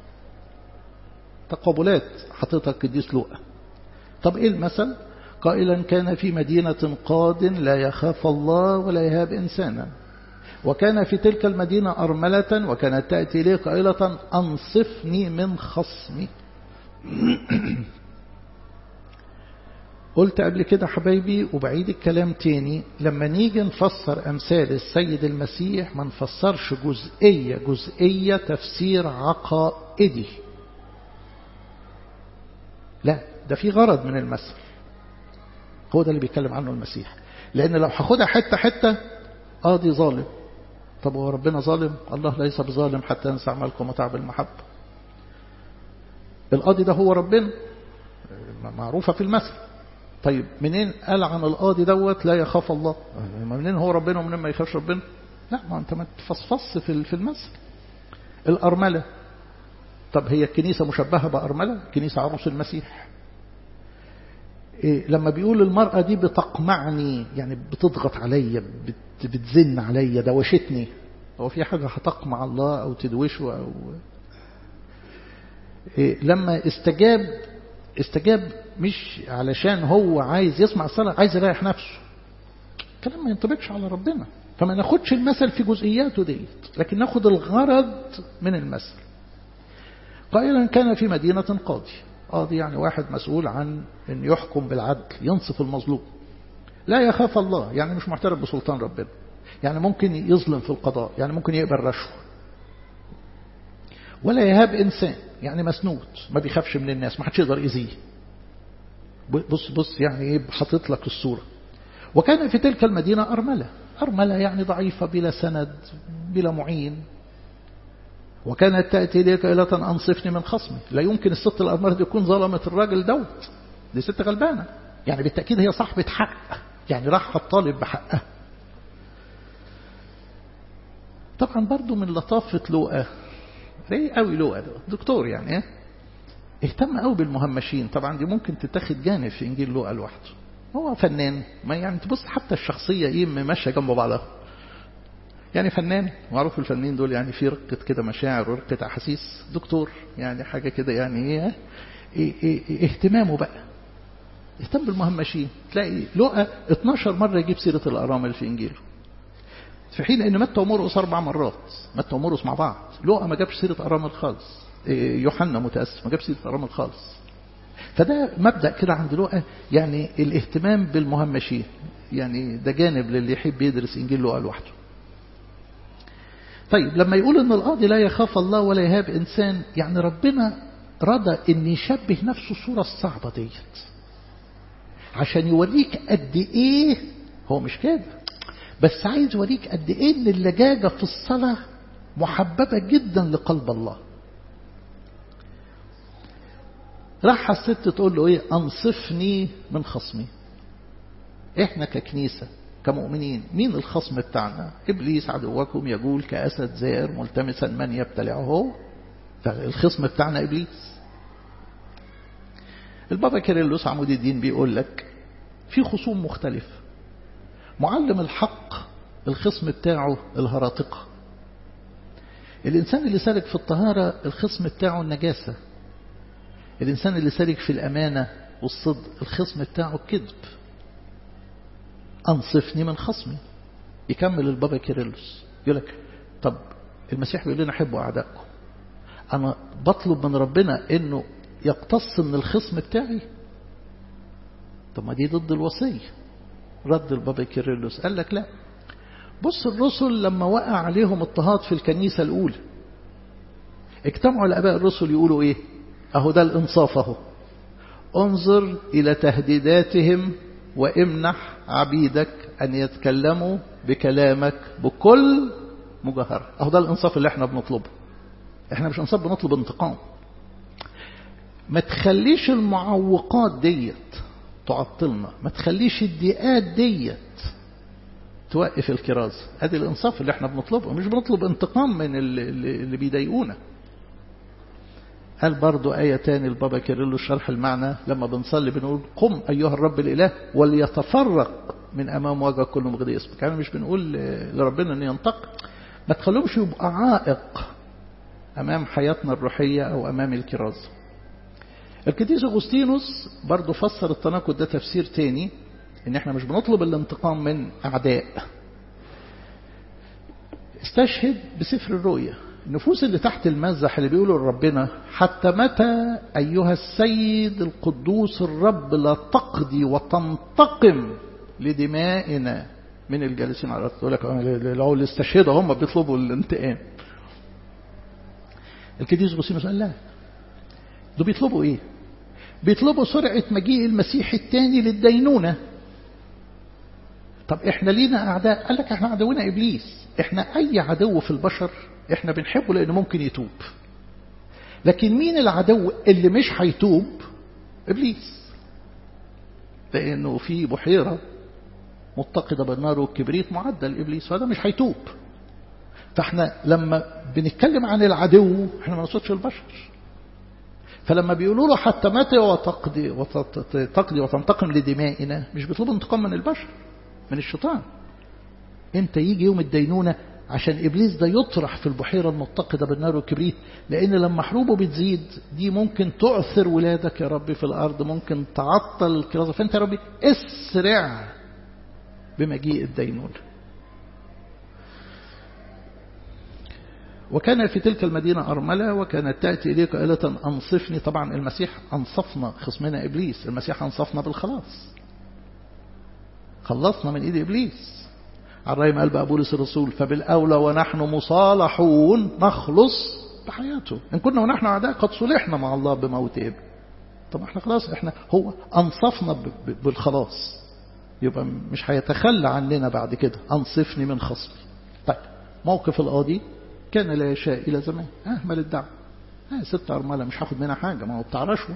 تقابلات حطيتها القديس لوقا طب إيه المثل قائلا كان في مدينة قاد لا يخاف الله ولا يهاب إنسانا وكان في تلك المدينة أرملة وكانت تأتي لي قائلة أنصفني من خصمي قلت قبل كده حبايبي وبعيد الكلام تاني لما نيجي نفسر أمثال السيد المسيح ما نفسرش جزئية جزئية تفسير عقائدي لا ده في غرض من المثل هو ده اللي بيتكلم عنه المسيح لأن لو هاخدها حتة حتة قاضي ظالم طب هو ربنا ظالم الله ليس بظالم حتى ينسى عملكم وتعب المحبة القاضي ده هو ربنا معروفة في المثل طيب منين قال عن القاضي دوت لا يخاف الله منين هو ربنا ومنين ما يخافش ربنا لا ما انت ما تفصفص في في المثل الأرملة طب هي الكنيسة مشبهة بأرملة كنيسة عروس المسيح إيه لما بيقول المرأة دي بتقمعني يعني بتضغط عليا بت بتزن عليا دوشتني هو في حاجة هتقمع الله أو تدوشه أو إيه لما استجاب استجاب مش علشان هو عايز يسمع الصلاة عايز يريح نفسه الكلام ما ينطبقش على ربنا فما ناخدش المثل في جزئياته ديت لكن ناخد الغرض من المثل قائلا كان في مدينة قاضي قاضي يعني واحد مسؤول عن أن يحكم بالعدل ينصف المظلوم لا يخاف الله يعني مش معترف بسلطان ربنا يعني ممكن يظلم في القضاء يعني ممكن يقبل رشوة ولا يهاب إنسان يعني مسنود ما بيخافش من الناس ما حدش يقدر يأذيه بص بص يعني ايه حاطط لك الصورة وكان في تلك المدينة أرملة أرملة يعني ضعيفة بلا سند بلا معين وكانت تأتي ليك إلى أنصفني من خصمي لا يمكن الست الأرملة دي تكون ظلمت الراجل دوت دي ست غلبانة يعني بالتأكيد هي صاحبة حق يعني راح الطالب بحقها طبعا برضو من لطافة لوقا رايق قوي لوقا ده دكتور يعني ايه اهتم قوي بالمهمشين طبعا دي ممكن تتاخد جانب في انجيل لوقا لوحده هو فنان ما يعني تبص حتى الشخصية ايه ماشية جنب بعضها يعني فنان معروف الفنانين دول يعني في رقة كده مشاعر ورقة أحاسيس دكتور يعني حاجة كده يعني ايه, إيه, إيه, إيه اهتمامه بقى اهتم بالمهمشين تلاقي لقى 12 مرة يجيب سيرة الأرامل في إنجيله في حين ان متى ومرقس اربع مرات متى ومرقس مع بعض لقى ما جابش سيره ارامل خالص يوحنا متاسف ما جابش سيره ارامل خالص فده مبدا كده عند لقى يعني الاهتمام بالمهمشين يعني ده جانب للي يحب يدرس انجيل لقى لوحده طيب لما يقول ان القاضي لا يخاف الله ولا يهاب انسان يعني ربنا رضى ان يشبه نفسه الصوره الصعبه ديت عشان يوريك قد ايه هو مش كده بس عايز اوريك قد ايه ان اللجاجه في الصلاه محببه جدا لقلب الله راح الست تقول له ايه انصفني من خصمي احنا ككنيسه كمؤمنين مين الخصم بتاعنا ابليس عدوكم يجول كاسد زائر ملتمسا من يبتلعه فالخصم بتاعنا ابليس البابا كيرلس عمود الدين بيقول لك في خصوم مختلفه معلم الحق الخصم بتاعه الهراطقة الإنسان اللي سالك في الطهارة الخصم بتاعه النجاسة الإنسان اللي سالك في الأمانة والصدق الخصم بتاعه الكذب أنصفني من خصمي يكمل البابا كيرلس يقول لك طب المسيح بيقول لنا حبوا أعدائكم أنا بطلب من ربنا إنه يقتص من الخصم بتاعي طب ما دي ضد الوصيه رد البابا كيرلس قال لك لا بص الرسل لما وقع عليهم اضطهاد في الكنيسة الأولى اجتمعوا الآباء الرسل يقولوا إيه أهو ده الإنصاف أهو انظر إلى تهديداتهم وامنح عبيدك أن يتكلموا بكلامك بكل مجاهرة أهو ده الإنصاف اللي احنا بنطلبه احنا مش إنصاف بنطلب انتقام ما تخليش المعوقات ديت تعطلنا ما تخليش الضيقات ديت توقف الكرازة ادي الانصاف اللي احنا بنطلبه مش بنطلب انتقام من اللي, اللي بيضايقونا قال برضو آية تاني البابا كيرلو شرح المعنى لما بنصلي بنقول قم أيها الرب الإله وليتفرق من أمام وجه كل مغضي اسمك يعني مش بنقول لربنا أن ينطق ما تخلوهمش يبقى عائق أمام حياتنا الروحية أو أمام الكرازة القديس أغسطينوس برضه فسر التناقض ده تفسير تاني ان احنا مش بنطلب الانتقام من اعداء استشهد بسفر الرؤيا النفوس اللي تحت المزح اللي بيقولوا لربنا حتى متى أيها السيد القدوس الرب لا تقضي وتنتقم لدمائنا من الجالسين على الأرض يقول لك لو اللي استشهدوا هم بيطلبوا الانتقام القديس أغسطينوس قال لا دول بيطلبوا ايه بيطلبوا سرعة مجيء المسيح الثاني للدينونة طب احنا لينا اعداء قال لك احنا عدونا ابليس احنا اي عدو في البشر احنا بنحبه لانه ممكن يتوب لكن مين العدو اللي مش هيتوب ابليس لانه في بحيرة متقدة بالنار والكبريت معدة لابليس فهذا مش هيتوب فاحنا لما بنتكلم عن العدو احنا ما نقصدش البشر فلما بيقولوا له حتى متى وتقضي وتقضي وتنتقم لدمائنا مش بيطلبوا انتقام من البشر من الشيطان امتى يجي يوم الدينونة عشان إبليس ده يطرح في البحيرة المتقدة بالنار والكبريت لأن لما حروبه بتزيد دي ممكن تعثر ولادك يا ربي في الأرض ممكن تعطل الكرازة فأنت يا ربي اسرع بمجيء الدينون وكان في تلك المدينة أرملة وكانت تأتي إليك قائلة أنصفني طبعا المسيح أنصفنا خصمنا إبليس المسيح أنصفنا بالخلاص خلصنا من إيد إبليس الرأي قال بقى بولس الرسول فبالأولى ونحن مصالحون نخلص بحياته إن كنا ونحن أعداء قد صلحنا مع الله بموت ابن طب احنا خلاص احنا هو أنصفنا بالخلاص يبقى مش هيتخلى عننا بعد كده أنصفني من خصمي طيب موقف القاضي كان لا يشاء إلى زمان أهمل الدعوة آه ست أرملة مش هاخد منها حاجة ما هو بتاع رشوة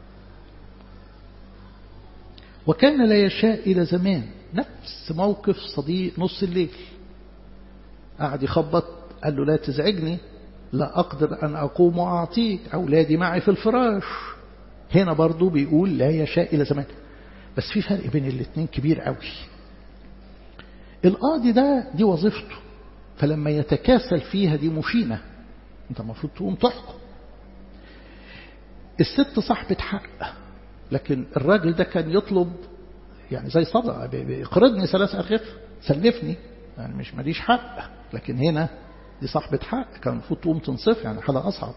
وكان لا يشاء إلى زمان نفس موقف صديق نص الليل قعد يخبط قال له لا تزعجني لا أقدر أن أقوم وأعطيك أولادي معي في الفراش هنا برضو بيقول لا يشاء إلى زمان بس في فرق بين الاثنين كبير قوي القاضي ده دي وظيفته فلما يتكاسل فيها دي مشينة انت المفروض تقوم تحكم الست صاحبة حق لكن الراجل ده كان يطلب يعني زي صدقة اقرضني ثلاث أرغف سلفني يعني مش ماليش حق لكن هنا دي صاحبة حق كان المفروض تقوم تنصف يعني حالة أصعب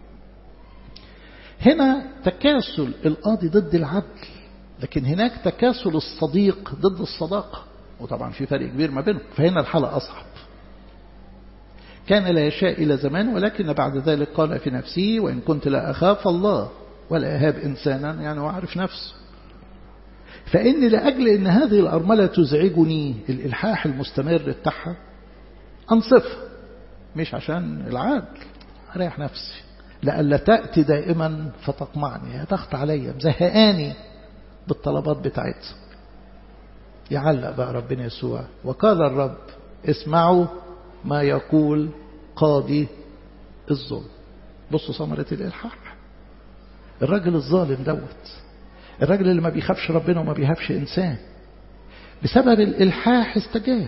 هنا تكاسل القاضي ضد العدل لكن هناك تكاسل الصديق ضد الصداقة وطبعا في فرق كبير ما بينهم فهنا الحالة أصعب كان لا يشاء إلى زمان ولكن بعد ذلك قال في نفسه وإن كنت لا أخاف الله ولا أهاب إنسانا يعني وأعرف نفسه فإن لأجل أن هذه الأرملة تزعجني الإلحاح المستمر بتاعها أنصفها مش عشان العدل أريح نفسي لألا تأتي دائما فتقمعني هتخت عليا مزهقاني بالطلبات بتاعتها يعلق بقى ربنا يسوع وقال الرب اسمعوا ما يقول قاضي الظلم بصوا ثمرة الإلحاح الراجل الظالم دوت الراجل اللي ما بيخافش ربنا وما بيهابش إنسان بسبب الإلحاح استجاب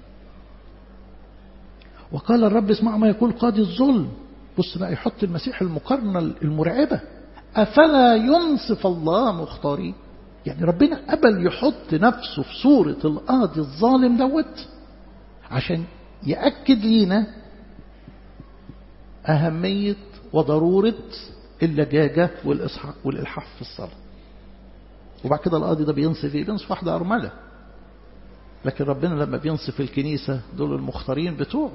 وقال الرب اسمعوا ما يقول قاضي الظلم بص بقى يحط المسيح المقارنة المرعبة أفلا ينصف الله مختارين يعني ربنا قبل يحط نفسه في صورة القاضي الظالم دوت عشان يأكد لينا أهمية وضرورة اللجاجة والإصحاء والإلحاح في الصلاة وبعد كده القاضي ده بينصف ايه بينصف واحدة أرملة لكن ربنا لما بينصف الكنيسة دول المختارين بتوعه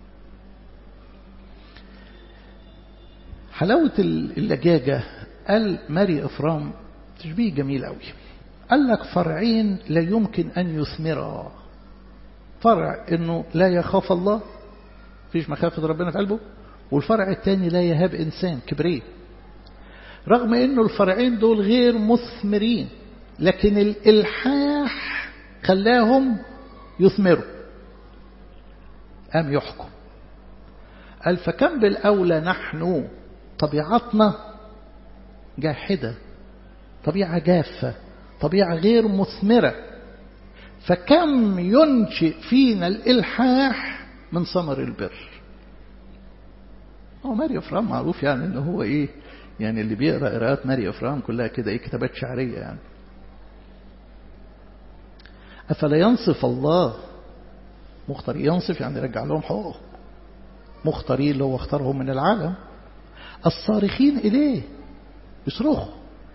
حلاوة اللجاجة قال ماري إفرام تشبيه جميل قوي قال لك فرعين لا يمكن أن يثمرا فرع انه لا يخاف الله فيش مخافة ربنا في قلبه والفرع الثاني لا يهاب إنسان كبريه رغم انه الفرعين دول غير مثمرين لكن الإلحاح خلاهم يثمروا قام يحكم قال فكم بالأولى نحن طبيعتنا جاحدة طبيعة جافة طبيعة غير مثمرة فكم ينشئ فينا الإلحاح من ثمر البر هو ماري أفرام معروف يعني انه هو ايه يعني اللي بيقرأ قراءات ماري أفرام كلها كده ايه كتابات شعرية يعني أفلا ينصف الله مختار ينصف يعني يرجع لهم حقوقهم مختارين اللي هو اختارهم من العالم الصارخين إليه يصرخوا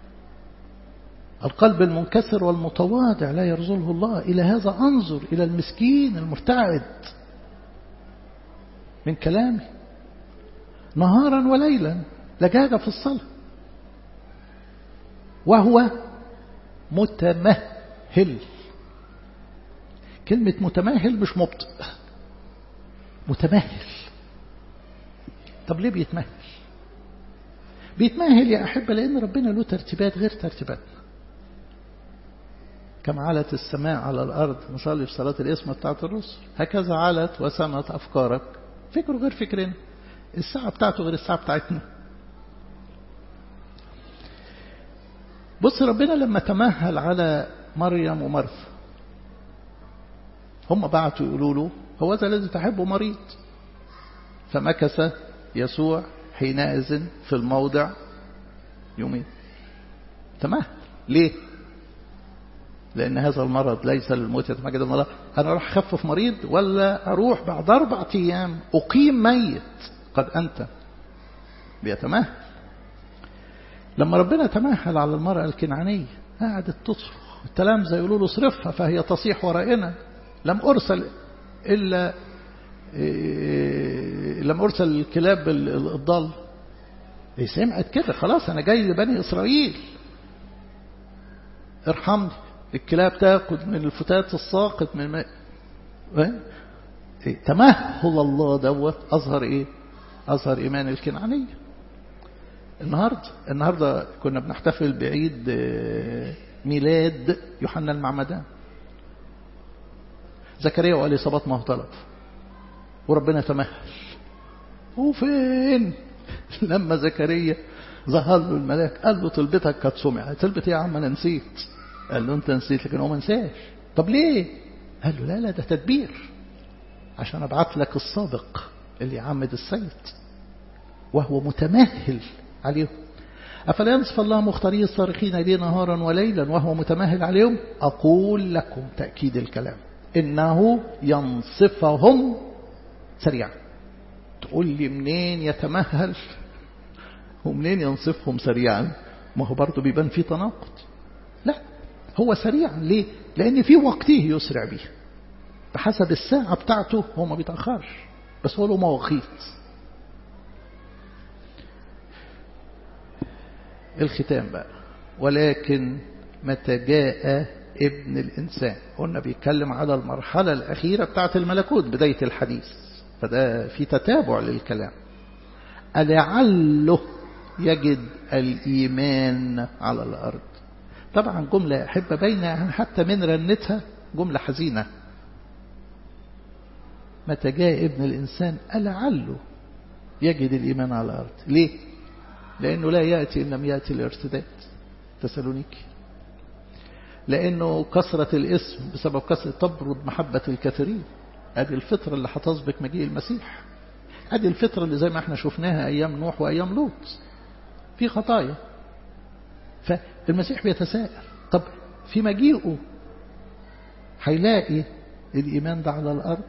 القلب المنكسر والمتواضع لا يرزله الله إلى هذا أنظر إلى المسكين المرتعد من كلامي نهارا وليلا لجاجة في الصلاة وهو متمهل كلمة متمهل مش مبطئ متمهل طب ليه بيتمهل بيتمهل يا أحبة لأن ربنا له ترتيبات غير ترتيباتنا كما علت السماء على الأرض نصلي في صلاة الاسم بتاعت الرسل هكذا علت وسمت أفكارك فكره غير فكرنا الساعة بتاعته غير الساعة بتاعتنا بص ربنا لما تمهل على مريم ومرثا هم بعتوا يقولوا له هو ذا الذي تحبه مريض فمكث يسوع حينئذ في الموضع يومين تمام ليه لأن هذا المرض ليس للموت يتمجد الله أنا أروح أخفف مريض ولا أروح بعد أربع أيام أقيم ميت قد أنت بيتمهل لما ربنا تمهل على المرأة الكنعانية قعدت تصرخ التلامذة يقولوا له اصرفها فهي تصيح ورائنا لم أرسل إلا لم أرسل الكلاب الضال سمعت كده خلاص أنا جاي لبني إسرائيل ارحمني الكلاب تاخد من الفتات الساقط من الماء إيه؟ تمهل الله دوت أظهر إيه أظهر إيمان الكنعانية النهاردة النهاردة كنا بنحتفل بعيد ميلاد يوحنا المعمدان زكريا وإليصابات ما هو طلب وربنا تمهل وفين لما زكريا ظهر له الملاك قال له طلبتك قد سمعت طلبت يا عم انا نسيت قال له انت نسيت لكن هو ما نساش طب ليه قال له لا لا ده تدبير عشان ابعت لك الصادق اللي يعمد السيد وهو متمهل عليهم أفلا ينصف الله مختاري الصارخين لي نهارا وليلا وهو متمهل عليهم أقول لكم تأكيد الكلام إنه ينصفهم سريعا تقول لي منين يتمهل ومنين ينصفهم سريعا ما هو برضه بيبان فيه تناقض لا هو سريعا ليه لأن في وقته يسرع به بحسب الساعة بتاعته هو ما بيتأخرش بس هو له مواقيت الختام بقى ولكن متى جاء ابن الإنسان قلنا بيتكلم على المرحلة الأخيرة بتاعة الملكوت بداية الحديث فده في تتابع للكلام ألعله يجد الإيمان على الأرض طبعا جملة أحب بين يعني حتى من رنتها جملة حزينة متى جاء ابن الإنسان ألعله يجد الإيمان على الأرض ليه لأنه لا يأتي إن لم يأتي الارتداد تسالونيكي لأنه كثرة الاسم بسبب كثرة تبرد محبة الكثيرين هذه الفطرة اللي هتسبق مجيء المسيح هذه الفطرة اللي زي ما احنا شفناها أيام نوح وأيام لوط في خطايا فالمسيح بيتساءل طب في مجيئه هيلاقي الإيمان ده على الأرض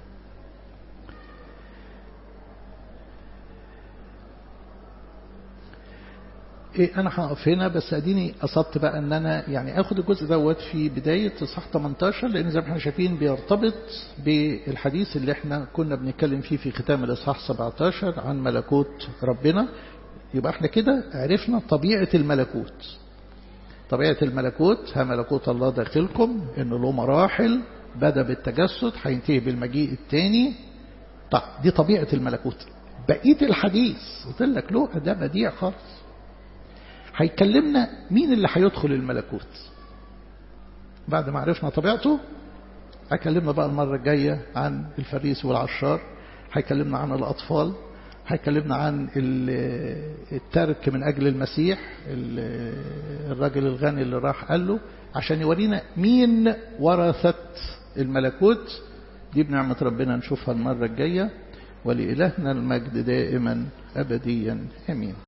إيه أنا هقف هنا بس أديني قصدت بقى أن أنا يعني أخد الجزء دوت في بداية إصحاح 18 لأن زي ما احنا شايفين بيرتبط بالحديث اللي احنا كنا بنتكلم فيه في ختام الإصحاح 17 عن ملكوت ربنا يبقى احنا كده عرفنا طبيعة الملكوت طبيعة الملكوت ها ملكوت الله داخلكم إنه له مراحل بدأ بالتجسد هينتهي بالمجيء الثاني طب دي طبيعة الملكوت بقية الحديث قلت لك له ده بديع خالص هيكلمنا مين اللي هيدخل الملكوت بعد ما عرفنا طبيعته هيكلمنا بقى المرة الجاية عن الفريس والعشار هيكلمنا عن الأطفال هيكلمنا عن الترك من أجل المسيح الراجل الغني اللي راح قال له عشان يورينا مين ورثة الملكوت دي بنعمة ربنا نشوفها المرة الجاية ولإلهنا المجد دائما أبديا أمين